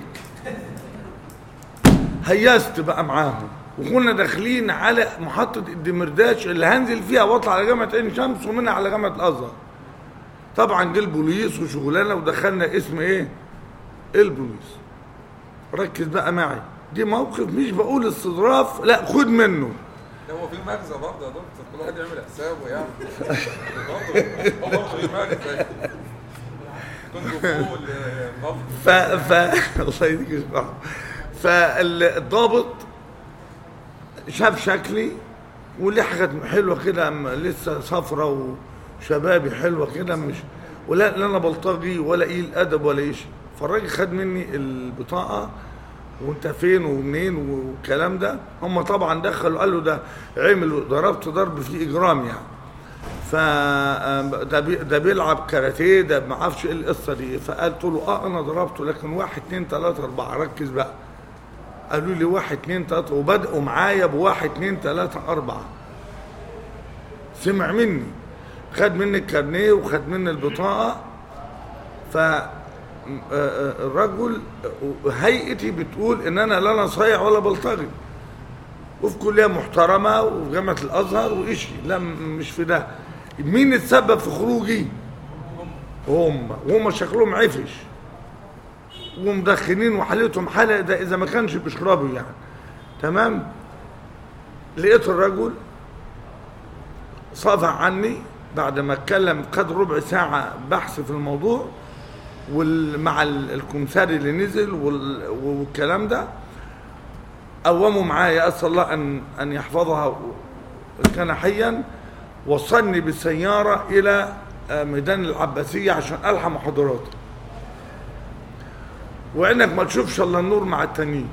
هيست بقى معاهم وكنا داخلين على محطة الدمرداش اللي هنزل فيها واطلع على جامعة عين شمس ومنها على جامعة الأزهر طبعا جه البوليس وشغلانة ودخلنا اسم ايه البوليس ركز بقى معي دي موقف مش بقول استظراف لا خد منه هو في مغزى برضه يا دكتور كل واحد يعمل حسابه يعني برضه هو برضه يمارس كنت بقول ف ف الله يديك الصحة فالضابط شاف شكلي وليه كانت حلوه كده لسه صفرة وشبابي حلوه كده مش ولا لا انا بلطجي ولا ايه الادب ولا ايش فالراجل خد مني البطاقه وانت فين ومنين والكلام ده هم طبعا دخلوا قالوا ده عمل ضربت ضرب فيه اجرام يعني ف ده بي ده بيلعب كاراتيه ده ما اعرفش ايه القصه دي فقلت له اه انا ضربته لكن واحد اتنين تلاته اربعه ركز بقى قالوا لي واحد اتنين تلاته وبدأوا معايا بواحد اتنين تلاته اربعه سمع مني خد مني الكارنيه وخد مني البطاقه ف الرجل هيئتي بتقول ان انا لا انا صايع ولا بلطجي وفي كليه محترمه وفي جامعه الازهر وإشي لا مش في ده مين اتسبب في خروجي هم وهم شكلهم عفش ومدخنين وحالتهم حاله ده اذا ما كانش بيشربوا يعني تمام لقيت الرجل صافح عني بعد ما اتكلم قد ربع ساعه بحث في الموضوع ومع الكمساري اللي نزل والكلام ده قوموا معايا اسال الله ان ان يحفظها كان حيا وصلني بالسياره الى ميدان العباسيه عشان الحق محاضراته وعينك ما تشوفش الا النور مع التانيين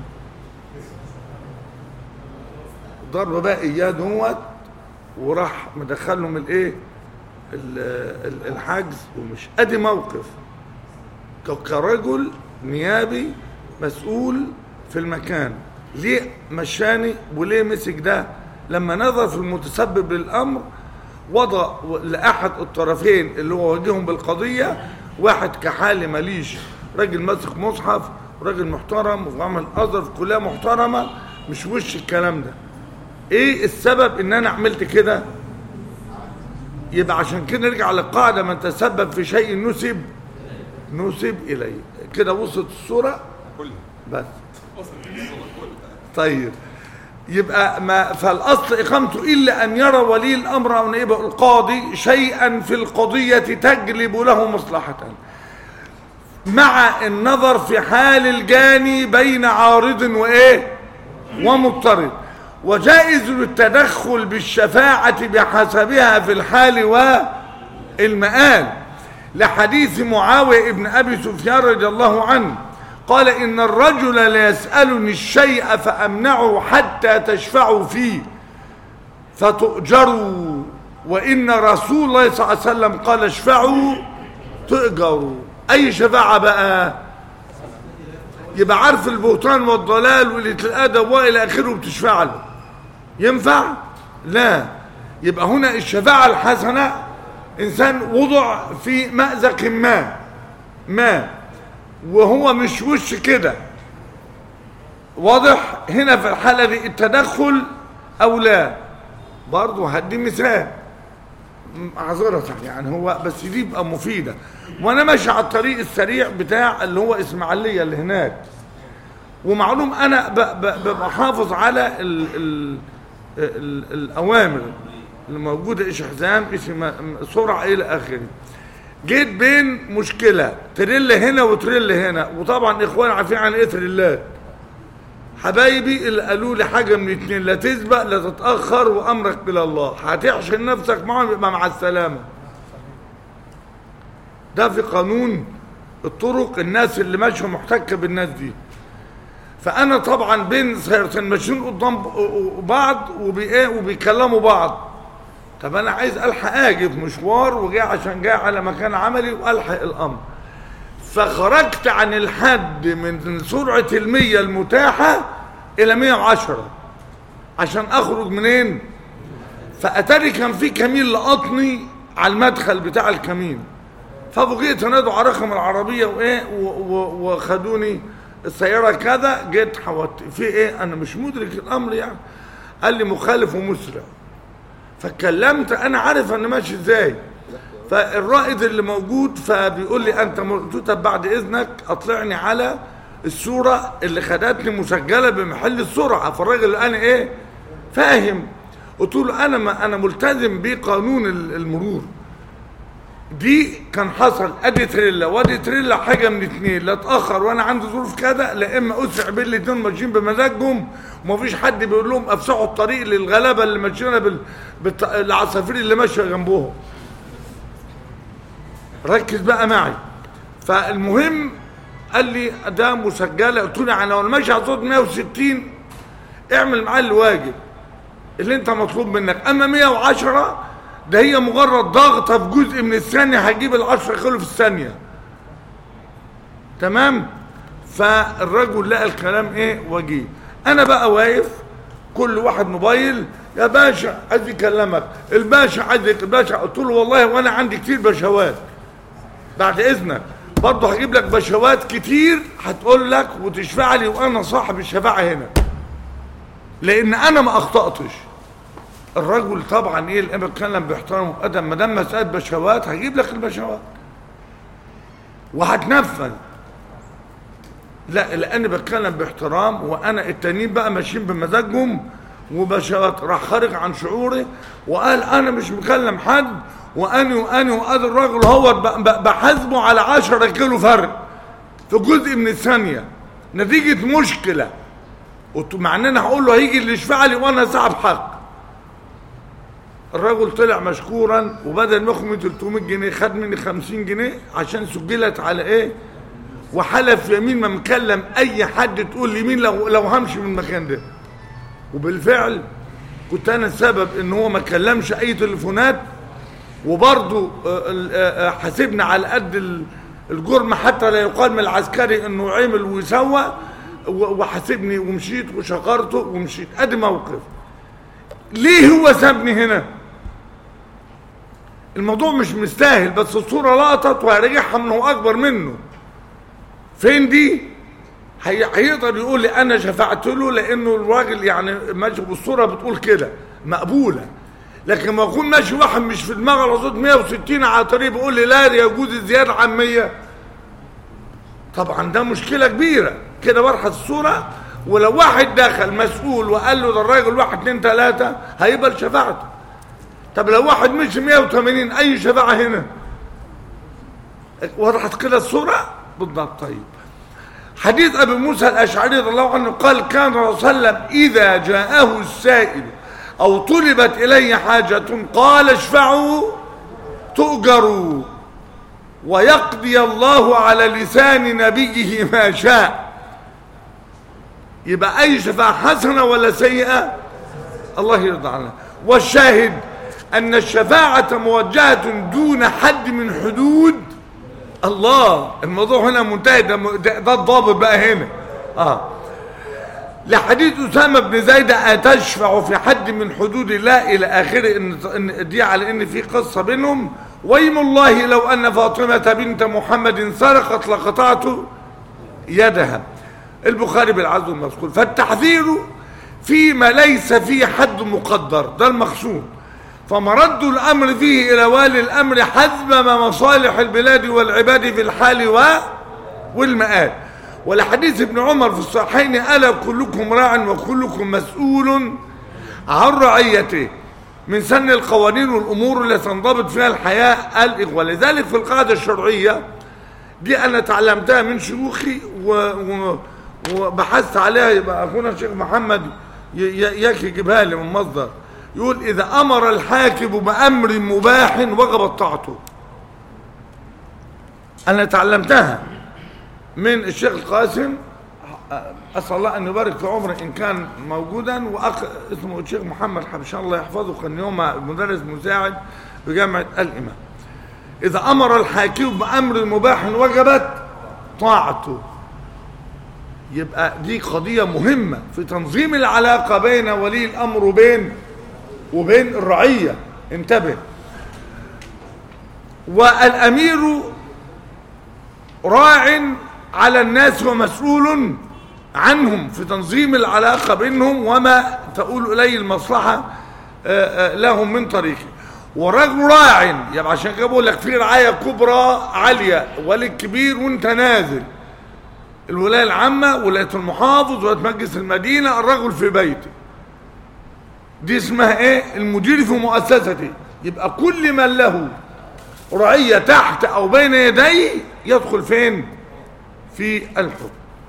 ضرب بقى اياد هوت وراح مدخلهم الايه ال- ال- الحجز ومش ادي موقف ك- كرجل نيابي مسؤول في المكان ليه مشاني وليه مسك ده لما نظر في المتسبب للامر وضع لاحد الطرفين اللي هو واجههم بالقضيه واحد كحالي ماليش راجل ماسك مصحف راجل محترم وعمل اثر في كليه محترمه مش وش الكلام ده ايه السبب ان انا عملت كده يبقى عشان كده نرجع للقاعده من تسبب في شيء نسب نسب اليه كده وصلت الصوره كل بس طيب يبقى ما فالاصل اقامته الا ان يرى ولي الامر او نائب القاضي شيئا في القضيه تجلب له مصلحه مع النظر في حال الجاني بين عارض وايه ومضطرد وجائز التدخل بالشفاعة بحسبها في الحال والمآل لحديث معاوية ابن أبي سفيان رضي الله عنه قال إن الرجل لا يسألني الشيء فأمنعه حتى تشفعوا فيه فتؤجروا وإن رسول الله صلى الله عليه وسلم قال اشفعوا تؤجروا أي شفاعة بقى يبقى عارف البهتان والضلال وقلة الأدب وإلى آخره بتشفع له ينفع؟ لا يبقى هنا الشفاعة الحسنة إنسان وضع في مأزق ما ما وهو مش وش كده واضح هنا في الحالة دي التدخل أو لا برضه هدي مثال معذرة يعني هو بس دي بقى مفيدة وانا ماشي على الطريق السريع بتاع اللي هو اسماعيلية اللي هناك ومعلوم انا ب- ب- ببقى حافظ على ال ال ال الاوامر اللي موجودة ايش حزام ايش م- سرعة الى اخره جيت بين مشكلة تريل هنا وتريل هنا وطبعا اخوان عارفين عن ايه تريلات حبايبي اللي قالوا لي حاجة من اتنين لا تسبق لا تتأخر وأمرك إلى الله هتحشر نفسك معاهم يبقى مع السلامة ده في قانون الطرق الناس اللي ماشية محتكة بالناس دي فأنا طبعا بين سيارتين ماشيين قدام بعض وبإيه وبيكلموا بعض طب أنا عايز ألحق أجي في مشوار وجاي عشان جاي على مكان عملي وألحق الأمر فخرجت عن الحد من سرعة المية المتاحة إلى 110 عشان أخرج منين؟ فأتاري كان في كمين لقطني على المدخل بتاع الكمين فبقيت انادوا على رقم العربية وإيه و- و- وخدوني السيارة كذا جيت حوت في إيه أنا مش مدرك الأمر يعني قال لي مخالف ومسرع فاتكلمت أنا عارف أنا ماشي إزاي فالرائد اللي موجود فبيقول لي انت م- قلت له طب بعد اذنك اطلعني على الصوره اللي خدتني مسجله بمحل السرعه فالراجل انا ايه فاهم قلت له انا ما انا ملتزم بقانون ال- المرور دي كان حصل ادي تريلا وادي تريلا حاجه من اتنين لا اتاخر وانا عندي ظروف كذا لا اما اسرع بين الاتنين ماشيين بمزاجهم ومفيش حد بيقول لهم افسحوا الطريق للغلابه اللي ماشيين بال... بالت... العصافير اللي ماشيه جنبهم ركز بقى معي فالمهم قال لي ده مسجله قلت له انا وانا ماشي على صوت 160 اعمل معاه الواجب اللي انت مطلوب منك اما 110 ده هي مجرد ضغطه في جزء من الثانيه هتجيب ال 10 كيلو في الثانيه تمام فالرجل لقى الكلام ايه وجيه انا بقى واقف كل واحد موبايل يا باشا عايز يكلمك الباشا عايز يك- الباشا قلت له والله وانا عندي كتير بشوات بعد اذنك برضه هجيب لك بشوات كتير هتقول لك وتشفع لي وانا صاحب الشفاعه هنا لان انا ما اخطاتش الرجل طبعا ايه اللي بيتكلم باحترام وادب ما دام مساله بشوات هجيب لك البشوات وهتنفذ لا لاني بتكلم باحترام وانا التانيين بقى ماشيين بمزاجهم وبشوات راح خارج عن شعوري وقال انا مش مكلم حد واني واني وادي الراجل هو ب- ب- بحاسبه على 10 كيلو فرق في جزء من الثانيه نتيجه مشكله قلت مع ان انا هقول له هيجي اللي يشفع لي وانا صاحب حق الرجل طلع مشكورا وبدل ما ياخد مني 300 جنيه خد مني 50 جنيه عشان سجلت على ايه وحلف يمين ما مكلم اي حد تقول لي مين لو لو همشي من المكان ده وبالفعل كنت انا السبب ان هو ما كلمش اي تليفونات وبرضه آه، ال- آه، آه، حاسبنا على قد ال- الجرم حتى لا يقال من العسكري انه عمل وسوى و- وحاسبني ومشيت وشكرته ومشيت ادي موقف ليه هو سابني هنا الموضوع مش مستاهل بس الصورة لقطت وهرجعها من هو أكبر منه فين دي هي- هيقدر يقول لي أنا شفعت له لأنه الراجل يعني ماشي بالصورة بتقول كده مقبولة لكن ما يكون ماشي واحد مش في دماغه على صوت 160 على الطريق بيقول لي لا يجوز الزيادة عن 100 طبعا ده مشكلة كبيرة كده برحة الصورة ولو واحد دخل مسؤول وقال له ده الراجل واحد اتنين تلاتة هيقبل شفاعته طب لو واحد مشي 180 اي شفاعة هنا وضحت كده الصورة بالضبط طيب حديث ابي موسى الاشعري رضي الله عنه قال كان الرسول صلى الله عليه وسلم اذا جاءه السائل او طلبت اليه حاجة قال اشفعوا تؤجروا ويقضي الله على لسان نبيه ما شاء يبقى اي شفاعة حسنة ولا سيئة الله يرضى عنها والشاهد أن الشفاعة موجهة دون حد من حدود الله الموضوع هنا منتهي ده, ده, ده الضابط بقى هنا آه لحديث أسامة بن زيد أتشفع في حد من حدود الله إلى آخره إن, إن دي على إن في قصة بينهم ويم الله لو أن فاطمة بنت محمد سرقت لقطعت يدها البخاري بالعزو المذكور فالتحذير فيما ليس فيه حد مقدر ده المقصود فمرد الأمر فيه إلى والي الأمر حسب ما مصالح البلاد والعباد في الحال و والمآل ولحديث ابن عمر في الصحيحين ألا كلكم راع وكلكم مسؤول عن رعيته من سن القوانين والأمور التي تنضبط فيها الحياة الإخوة لذلك في القاعدة الشرعية دي أنا تعلمتها من شيوخي و... و... وبحثت عليها يبقى أخونا الشيخ محمد ي... ي... يكي يجيبها لي من مصدر يقول إذا أمر الحاكم بأمر مباح وجبت طاعته أنا تعلمتها من الشيخ القاسم أسأل الله أن يبارك في عمره إن كان موجودا وأخ اسمه الشيخ محمد حبش الله يحفظه كان يوم مدرس مساعد بجامعة الإمام إذا أمر الحاكم بأمر مباح وجبت طاعته يبقى دي قضية مهمة في تنظيم العلاقة بين ولي الأمر وبين وبين الرعية انتبه والأمير راع على الناس ومسؤول عنهم في تنظيم العلاقة بينهم وما تقول إليه المصلحة آه، آه، لهم من طريقه والرجل راع يبقى عشان كده بقول لك في رعاية كبرى عالية ولي كبير وانت نازل الولاية العامة ولاية المحافظ ولاية مجلس المدينة الرجل في بيته دي اسمها ايه المدير في مؤسسته يبقى كل من له رعية تحت او بين يديه يدخل فين في الحكم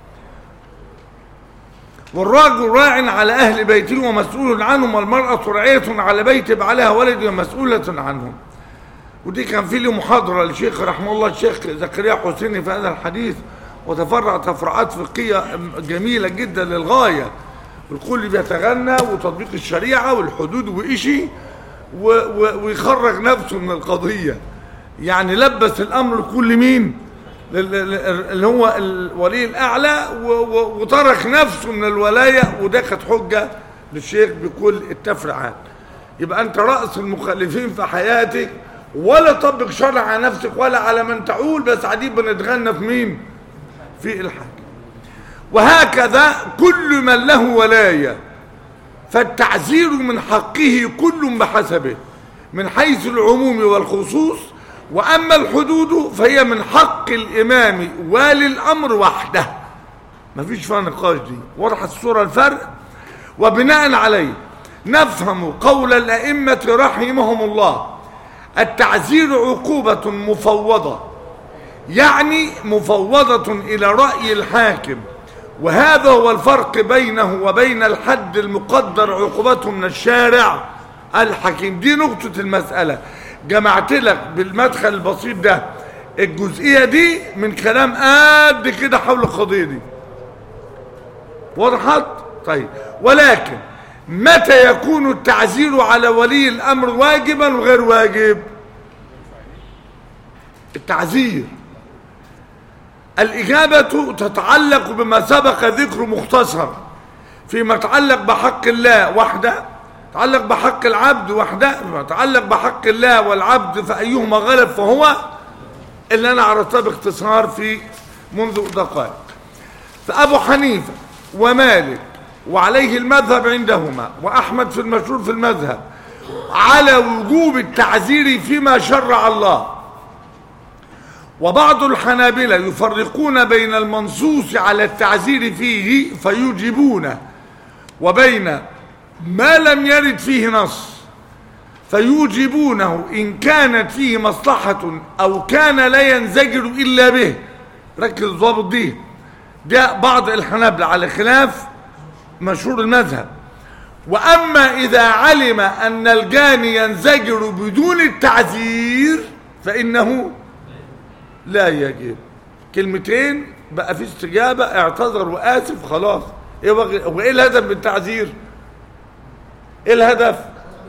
والراجل راع على اهل بيته ومسؤول عنهم والمرأة راعية على بيت بعلها ولد ومسؤولة عنهم ودي كان في لي محاضرة للشيخ رحمه الله الشيخ زكريا حسيني في هذا الحديث وتفرع تفرعات فقهية جميلة جدا للغاية الكل بيتغنى وتطبيق الشريعة والحدود وإشي و- و- ويخرج نفسه من القضية يعني لبس الأمر لكل مين لل- لل- اللي هو الولي الأعلى و- و- وترك نفسه من الولاية وده كانت حجة للشيخ بكل التفرعات يبقى أنت رأس المخالفين في حياتك ولا طبق شرع على نفسك ولا على من تعول بس قاعدين بنتغنى في مين في الحاكم وهكذا كل من له ولاية فالتعزير من حقه كل بحسبه من حيث العموم والخصوص وأما الحدود فهي من حق الإمام والي الأمر وحده ما فيش فيها نقاش دي وضحت الصورة الفرق وبناء عليه نفهم قول الأئمة رحمهم الله التعزير عقوبة مفوضة يعني مفوضة إلى رأي الحاكم وهذا هو الفرق بينه وبين الحد المقدر عقوبته من الشارع الحكيم دي نقطة المسألة جمعت لك بالمدخل البسيط ده الجزئية دي من كلام قد كده حول القضية دي وضحت طيب ولكن متى يكون التعزير على ولي الامر واجبا وغير واجب التعزير الاجابه تتعلق بما سبق ذكره مختصر فيما يتعلق بحق الله وحده يتعلق بحق العبد وحده فيما يتعلق بحق الله والعبد فايهما غلب فهو اللي انا عرضتها باختصار في منذ دقائق فابو حنيفه ومالك وعليه المذهب عندهما وأحمد في المشهور في المذهب على وجوب التعزير فيما شرع الله وبعض الحنابلة يفرقون بين المنصوص على التعزير فيه فيوجبونه وبين ما لم يرد فيه نص فيوجبونه إن كانت فيه مصلحة أو كان لا ينزجر إلا به ركز الضابط دي ده بعض الحنابلة على خلاف مشهور المذهب وأما إذا علم أن الجاني ينزجر بدون التعزير فإنه لا يجب كلمتين بقى في استجابة اعتذر وآسف خلاص إيه وغ- وإيه الهدف من التعزير إيه الهدف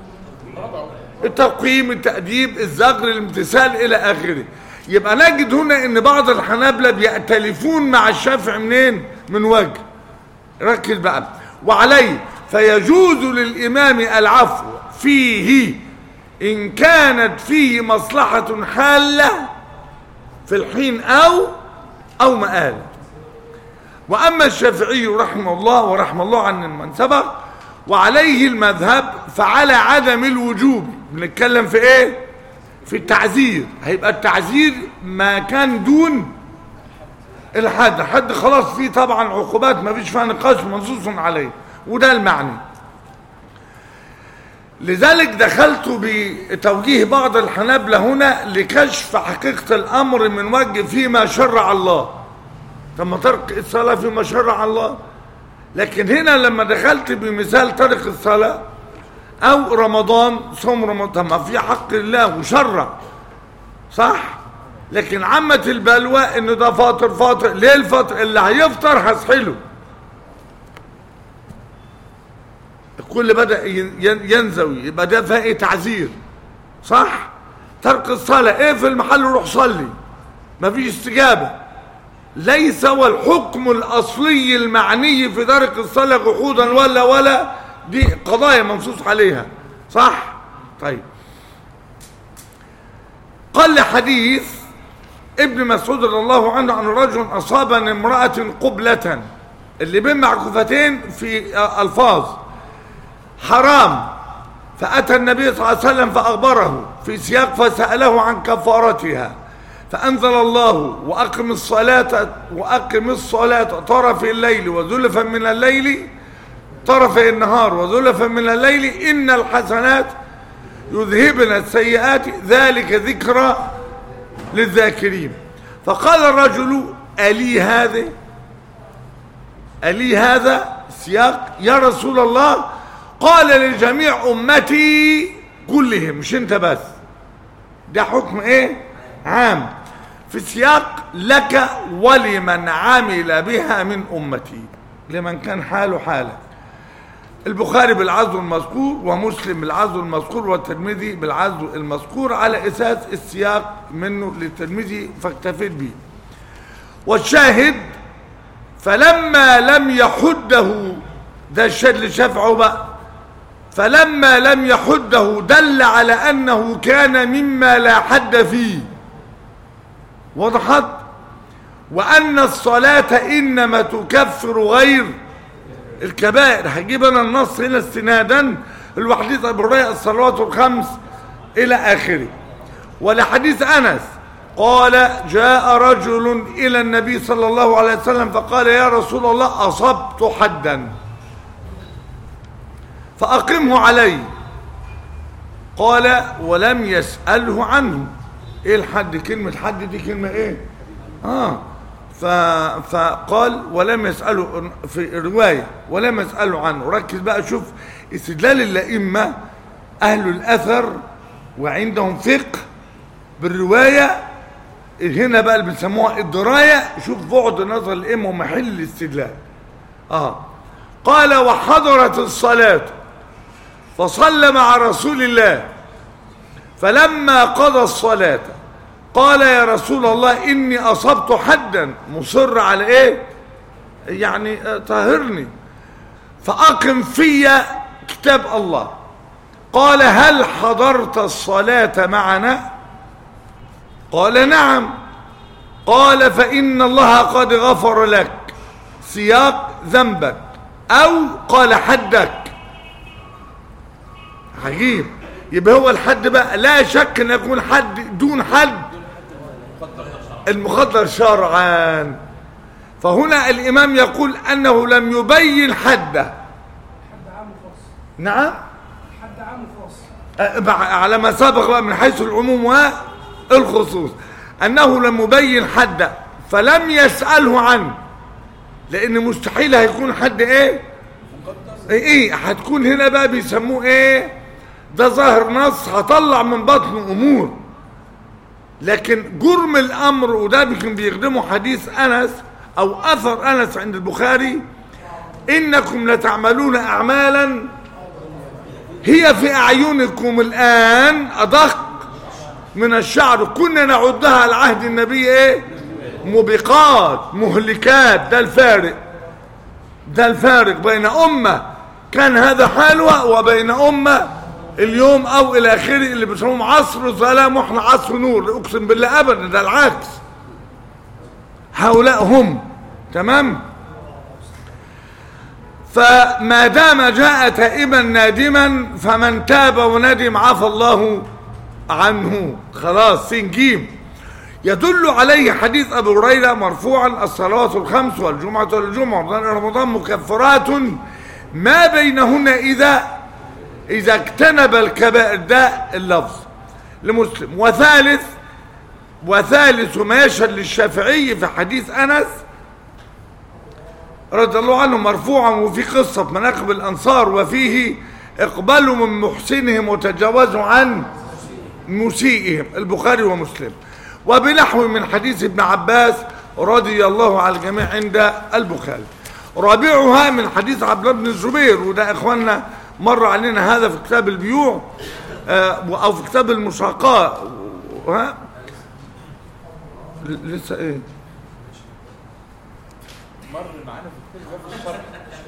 التقييم التأديب الزجر الامتثال إلى آخره يبقى نجد هنا ان بعض الحنابلة بيأتلفون مع الشافعي منين من وجه ركز بقى وعليه فيجوز للإمام العفو فيه إن كانت فيه مصلحة حالة في الحين أو أو مآل وأما الشافعي رحمه الله ورحمه الله عن من سبق وعليه المذهب فعلى عدم الوجوب بنتكلم في ايه في التعزير هيبقى التعزير ما كان دون الحد حد خلاص فيه طبعا عقوبات ما فيش فيها نقاش منصوص عليه وده المعنى لذلك دخلت بتوجيه بعض الحنابلة هنا لكشف حقيقة الأمر من وجه فيما شرع الله ثم ترك الصلاة فيما شرع الله لكن هنا لما دخلت بمثال ترك الصلاة أو رمضان صوم رمضان ما في حق الله وشرع صح لكن عامة البلوى ان ده فاطر فاطر ليه الفطر اللي هيفطر هسحله الكل بدأ ين- ين- ينزوي يبقى ده فيها ايه تعذير صح ترك الصلاة ايه في المحل روح صلي مفيش استجابة ليس هو الحكم الأصلي المعني في ترك الصلاة جحودا ولا ولا دي قضايا منصوص عليها صح طيب قال حديث ابن مسعود رضي الله عنه أن رجل أصاب من امرأة قبلة اللي بين معكوفتين في ألفاظ حرام فأتى النبي صلى الله عليه وسلم فأخبره في سياق فسأله عن كفارتها فأنزل الله وأقم الصلاة وأقم الصلاة طرف الليل وزلفا من الليل طرف النهار وزلفا من الليل إن الحسنات يذهبن السيئات ذلك ذكرى للذاكرين فقال الرجل ألي هذا ألي هذا سياق يا رسول الله قال لجميع أمتي كلهم مش انت بس ده حكم ايه عام في سياق لك ولمن عمل بها من أمتي لمن كان حاله حالك البخاري بالعزو المذكور ومسلم بالعزو المذكور والترمذي بالعزو المذكور على اساس السياق منه للترمذي فاكتفيت به والشاهد فلما لم يحده ده الشاهد اللي شافعه بقى فلما لم يحده دل على انه كان مما لا حد فيه وضحت وان الصلاه انما تكفر غير الكبائر هجيب انا النص هنا استنادا الوحديث ابو هريره الصلوات الخمس الى اخره ولحديث انس قال جاء رجل الى النبي صلى الله عليه وسلم فقال يا رسول الله اصبت حدا فاقمه علي قال ولم يساله عنه ايه الحد كلمه حد دي كلمه ايه اه ف... فقال ولم يسأله في رواية ولم يسأله عنه ركز بقى شوف استدلال الأئمة أهل الأثر وعندهم فقه بالرواية هنا بقى اللي بيسموها الدرايه شوف بعد نظر الائمه ومحل الاستدلال اه قال وحضرت الصلاه فصلى مع رسول الله فلما قضى الصلاه قال يا رسول الله اني اصبت حدا مصر على ايه يعني آه، طهرني فاقم في كتاب الله قال هل حضرت الصلاه معنا قال نعم قال فإن الله قد غفر لك سياق ذنبك أو قال حدك عجيب يبقى هو الحد بقى لا شك ان يكون حد دون حد المخدر شرعا فهنا الامام يقول انه لم يبين حده حد عام وخاص نعم حد عام وخاص أه، مع- على ما سبق بقى من حيث العموم والخصوص انه لم يبين حدا فلم يساله عنه لان مستحيل هيكون حد ايه ايه هتكون هنا بقى بيسموه ايه ده ظاهر نص هطلع من بطن امور لكن جرم الامر وده يمكن بيخدمه حديث انس او اثر انس عند البخاري انكم لتعملون اعمالا هي في أعينكم الآن أدق من الشعر كنا نعدها على عهد النبي إيه موبقات مهلكات ده الفارق ده الفارق بين أمة كان هذا حالها وبين أمة اليوم أو إلى آخره اللي بيسموهم عصر ظلام وإحنا عصر نور أقسم بالله أبدا ده العكس هؤلاء هم تمام فما دام جاء تائبا نادما فمن تاب وندم عفى الله عنه خلاص سين جيم يدل عليه حديث ابي هريره مرفوعا الصلوات الخمس والجمعه والجمعه رمضان إلى رمضان مكفرات ما بينهن اذا اذا اجتنب الكبائر ده اللفظ لمسلم وثالث وثالث ما يشهد للشافعي في حديث انس رضي الله عنه مرفوعا وفي قصة مناقب الأنصار وفيه اقبلوا من محسنهم وتجاوزوا عن مسيئهم البخاري ومسلم وبنحو من حديث ابن عباس رضي الله على الجميع عند البخاري رابعها من حديث عبد الله بن الزبير وده اخواننا مر علينا هذا في كتاب البيوع آه، او في كتاب المساقاه ها ل- لسه ايه مر معانا في كتاب باب الشرح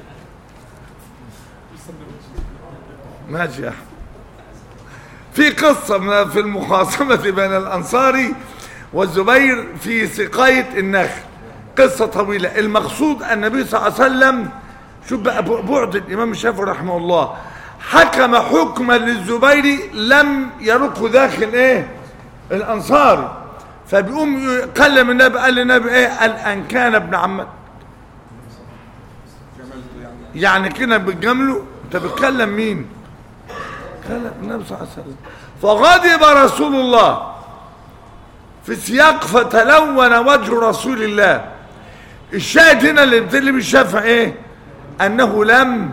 ماشي يا أحمد. في قصة من- في المخاصمة بين الأنصاري والزبير في سقاية النخل قصة طويلة المقصود أن النبي صلى الله عليه وسلم شوف بقى ب- بعد الإمام الشافعي رحمه الله حكم حكما للزبير لم يرقه داخل إيه الأنصاري فبيقوم يكلم النبي قال للنبي إيه قال أن كان ابن عمك يعني كده بتجامله انت بتكلم مين كلم النبي صلى الله عليه وسلم فغضب رسول الله في سياق فتلون وجه رسول الله الشاهد هنا اللي بتقلب الشافعي ايه انه لم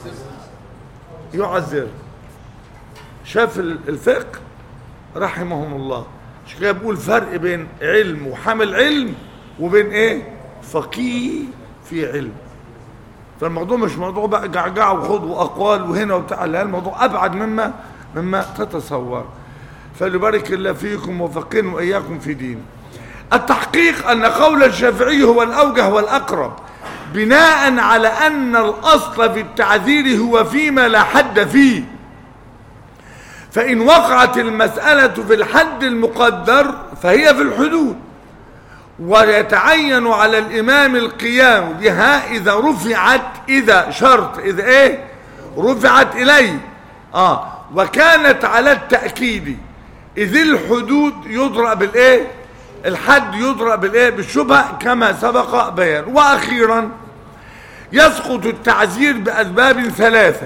يعذر شاف ال- الفقه رحمهم الله مش كده بقول فرق بين علم وحامل علم وبين ايه فقيه في علم فالموضوع مش موضوع بقى جعجعه وخوض واقوال وهنا وبتاع لا الموضوع ابعد مما مما تتصور فليبارك الله فيكم وفقين واياكم في دين التحقيق ان قول الشافعي هو الاوجه والاقرب بناء على ان الاصل في التعذير هو فيما لا حد فيه فان وقعت المساله في الحد المقدر فهي في الحدود ويتعين على الإمام القيام بها إذا رفعت إذا شرط إذا إيه رفعت إليه آه وكانت على التأكيد إذ الحدود يضرب بالإيه الحد يضرب بالإيه بالشبهة كما سبق بيان وأخيرا يسقط التعزير بأسباب ثلاثة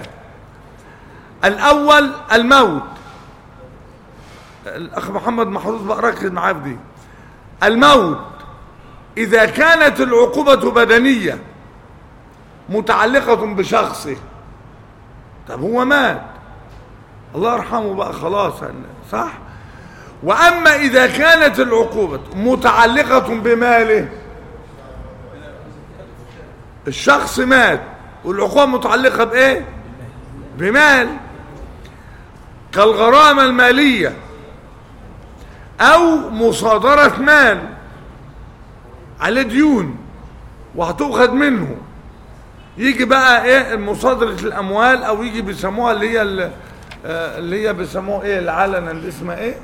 الأول الموت الأخ محمد محروس بقى ركز معاه في دي الموت إذا كانت العقوبة بدنية متعلقة بشخصه طب هو مات الله يرحمه بقى خلاص صح وأما إذا كانت العقوبة متعلقة بماله الشخص مات والعقوبة متعلقة بإيه بمال كالغرامة المالية أو مصادرة مال على ديون وهتؤخذ منه يجي بقى ايه مصادرة الاموال او يجي بيسموها اللي هي ال- آه، اللي هي بيسموها ايه العلنة اللي اسمها ايه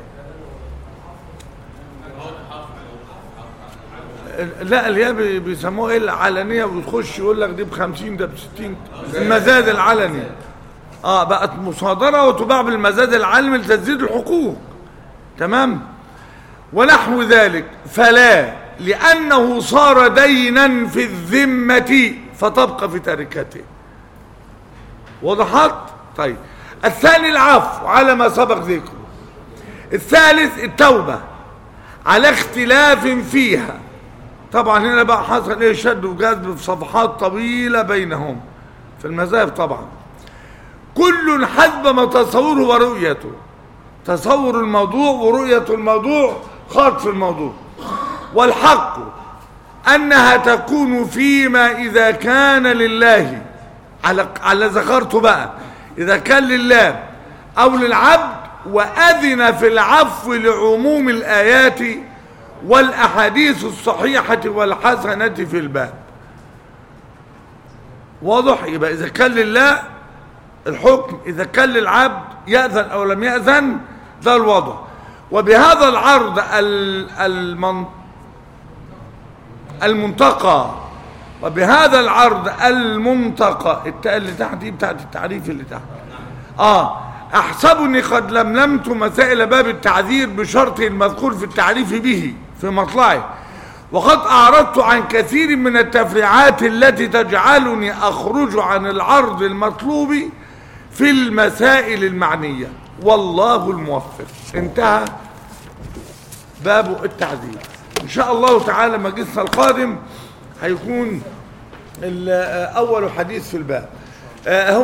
لا اللي هي بي- بيسموها ايه العلنية وتخش يقول لك دي بخمسين ده بستين المزاد العلني اه بقت مصادرة وتباع بالمزاد العلني لتسديد الحقوق تمام ونحو ذلك فلا لأنه صار دينا في الذمة فتبقى في تركته وضحت طيب الثاني العفو على ما سبق ذكره الثالث التوبة على اختلاف فيها طبعا هنا بقى حصل ايه شد وجذب في صفحات طويلة بينهم في المذاهب طبعا كل حسب ما تصوره ورؤيته تصور الموضوع ورؤية الموضوع خاط في الموضوع والحق أنها تكون فيما إذا كان لله على على ذكرته بقى إذا كان لله أو للعبد وأذن في العفو لعموم الآيات والأحاديث الصحيحة والحسنة في الباب واضح يبقى إذا كان لله الحكم إذا كان للعبد يأذن أو لم يأذن ده الوضع وبهذا العرض ال- المن المنتقى وبهذا العرض المنتقى التاء اللي تحت دي بتاعت التعريف اللي تحت اه احسبني قد لملمت مسائل باب التعذير بشرط المذكور في التعريف به في مطلعه وقد اعرضت عن كثير من التفريعات التي تجعلني اخرج عن العرض المطلوب في المسائل المعنيه والله الموفق انتهى باب التعذير ان شاء الله تعالى مجلسنا القادم هيكون ال- اول حديث في الباب آه، هو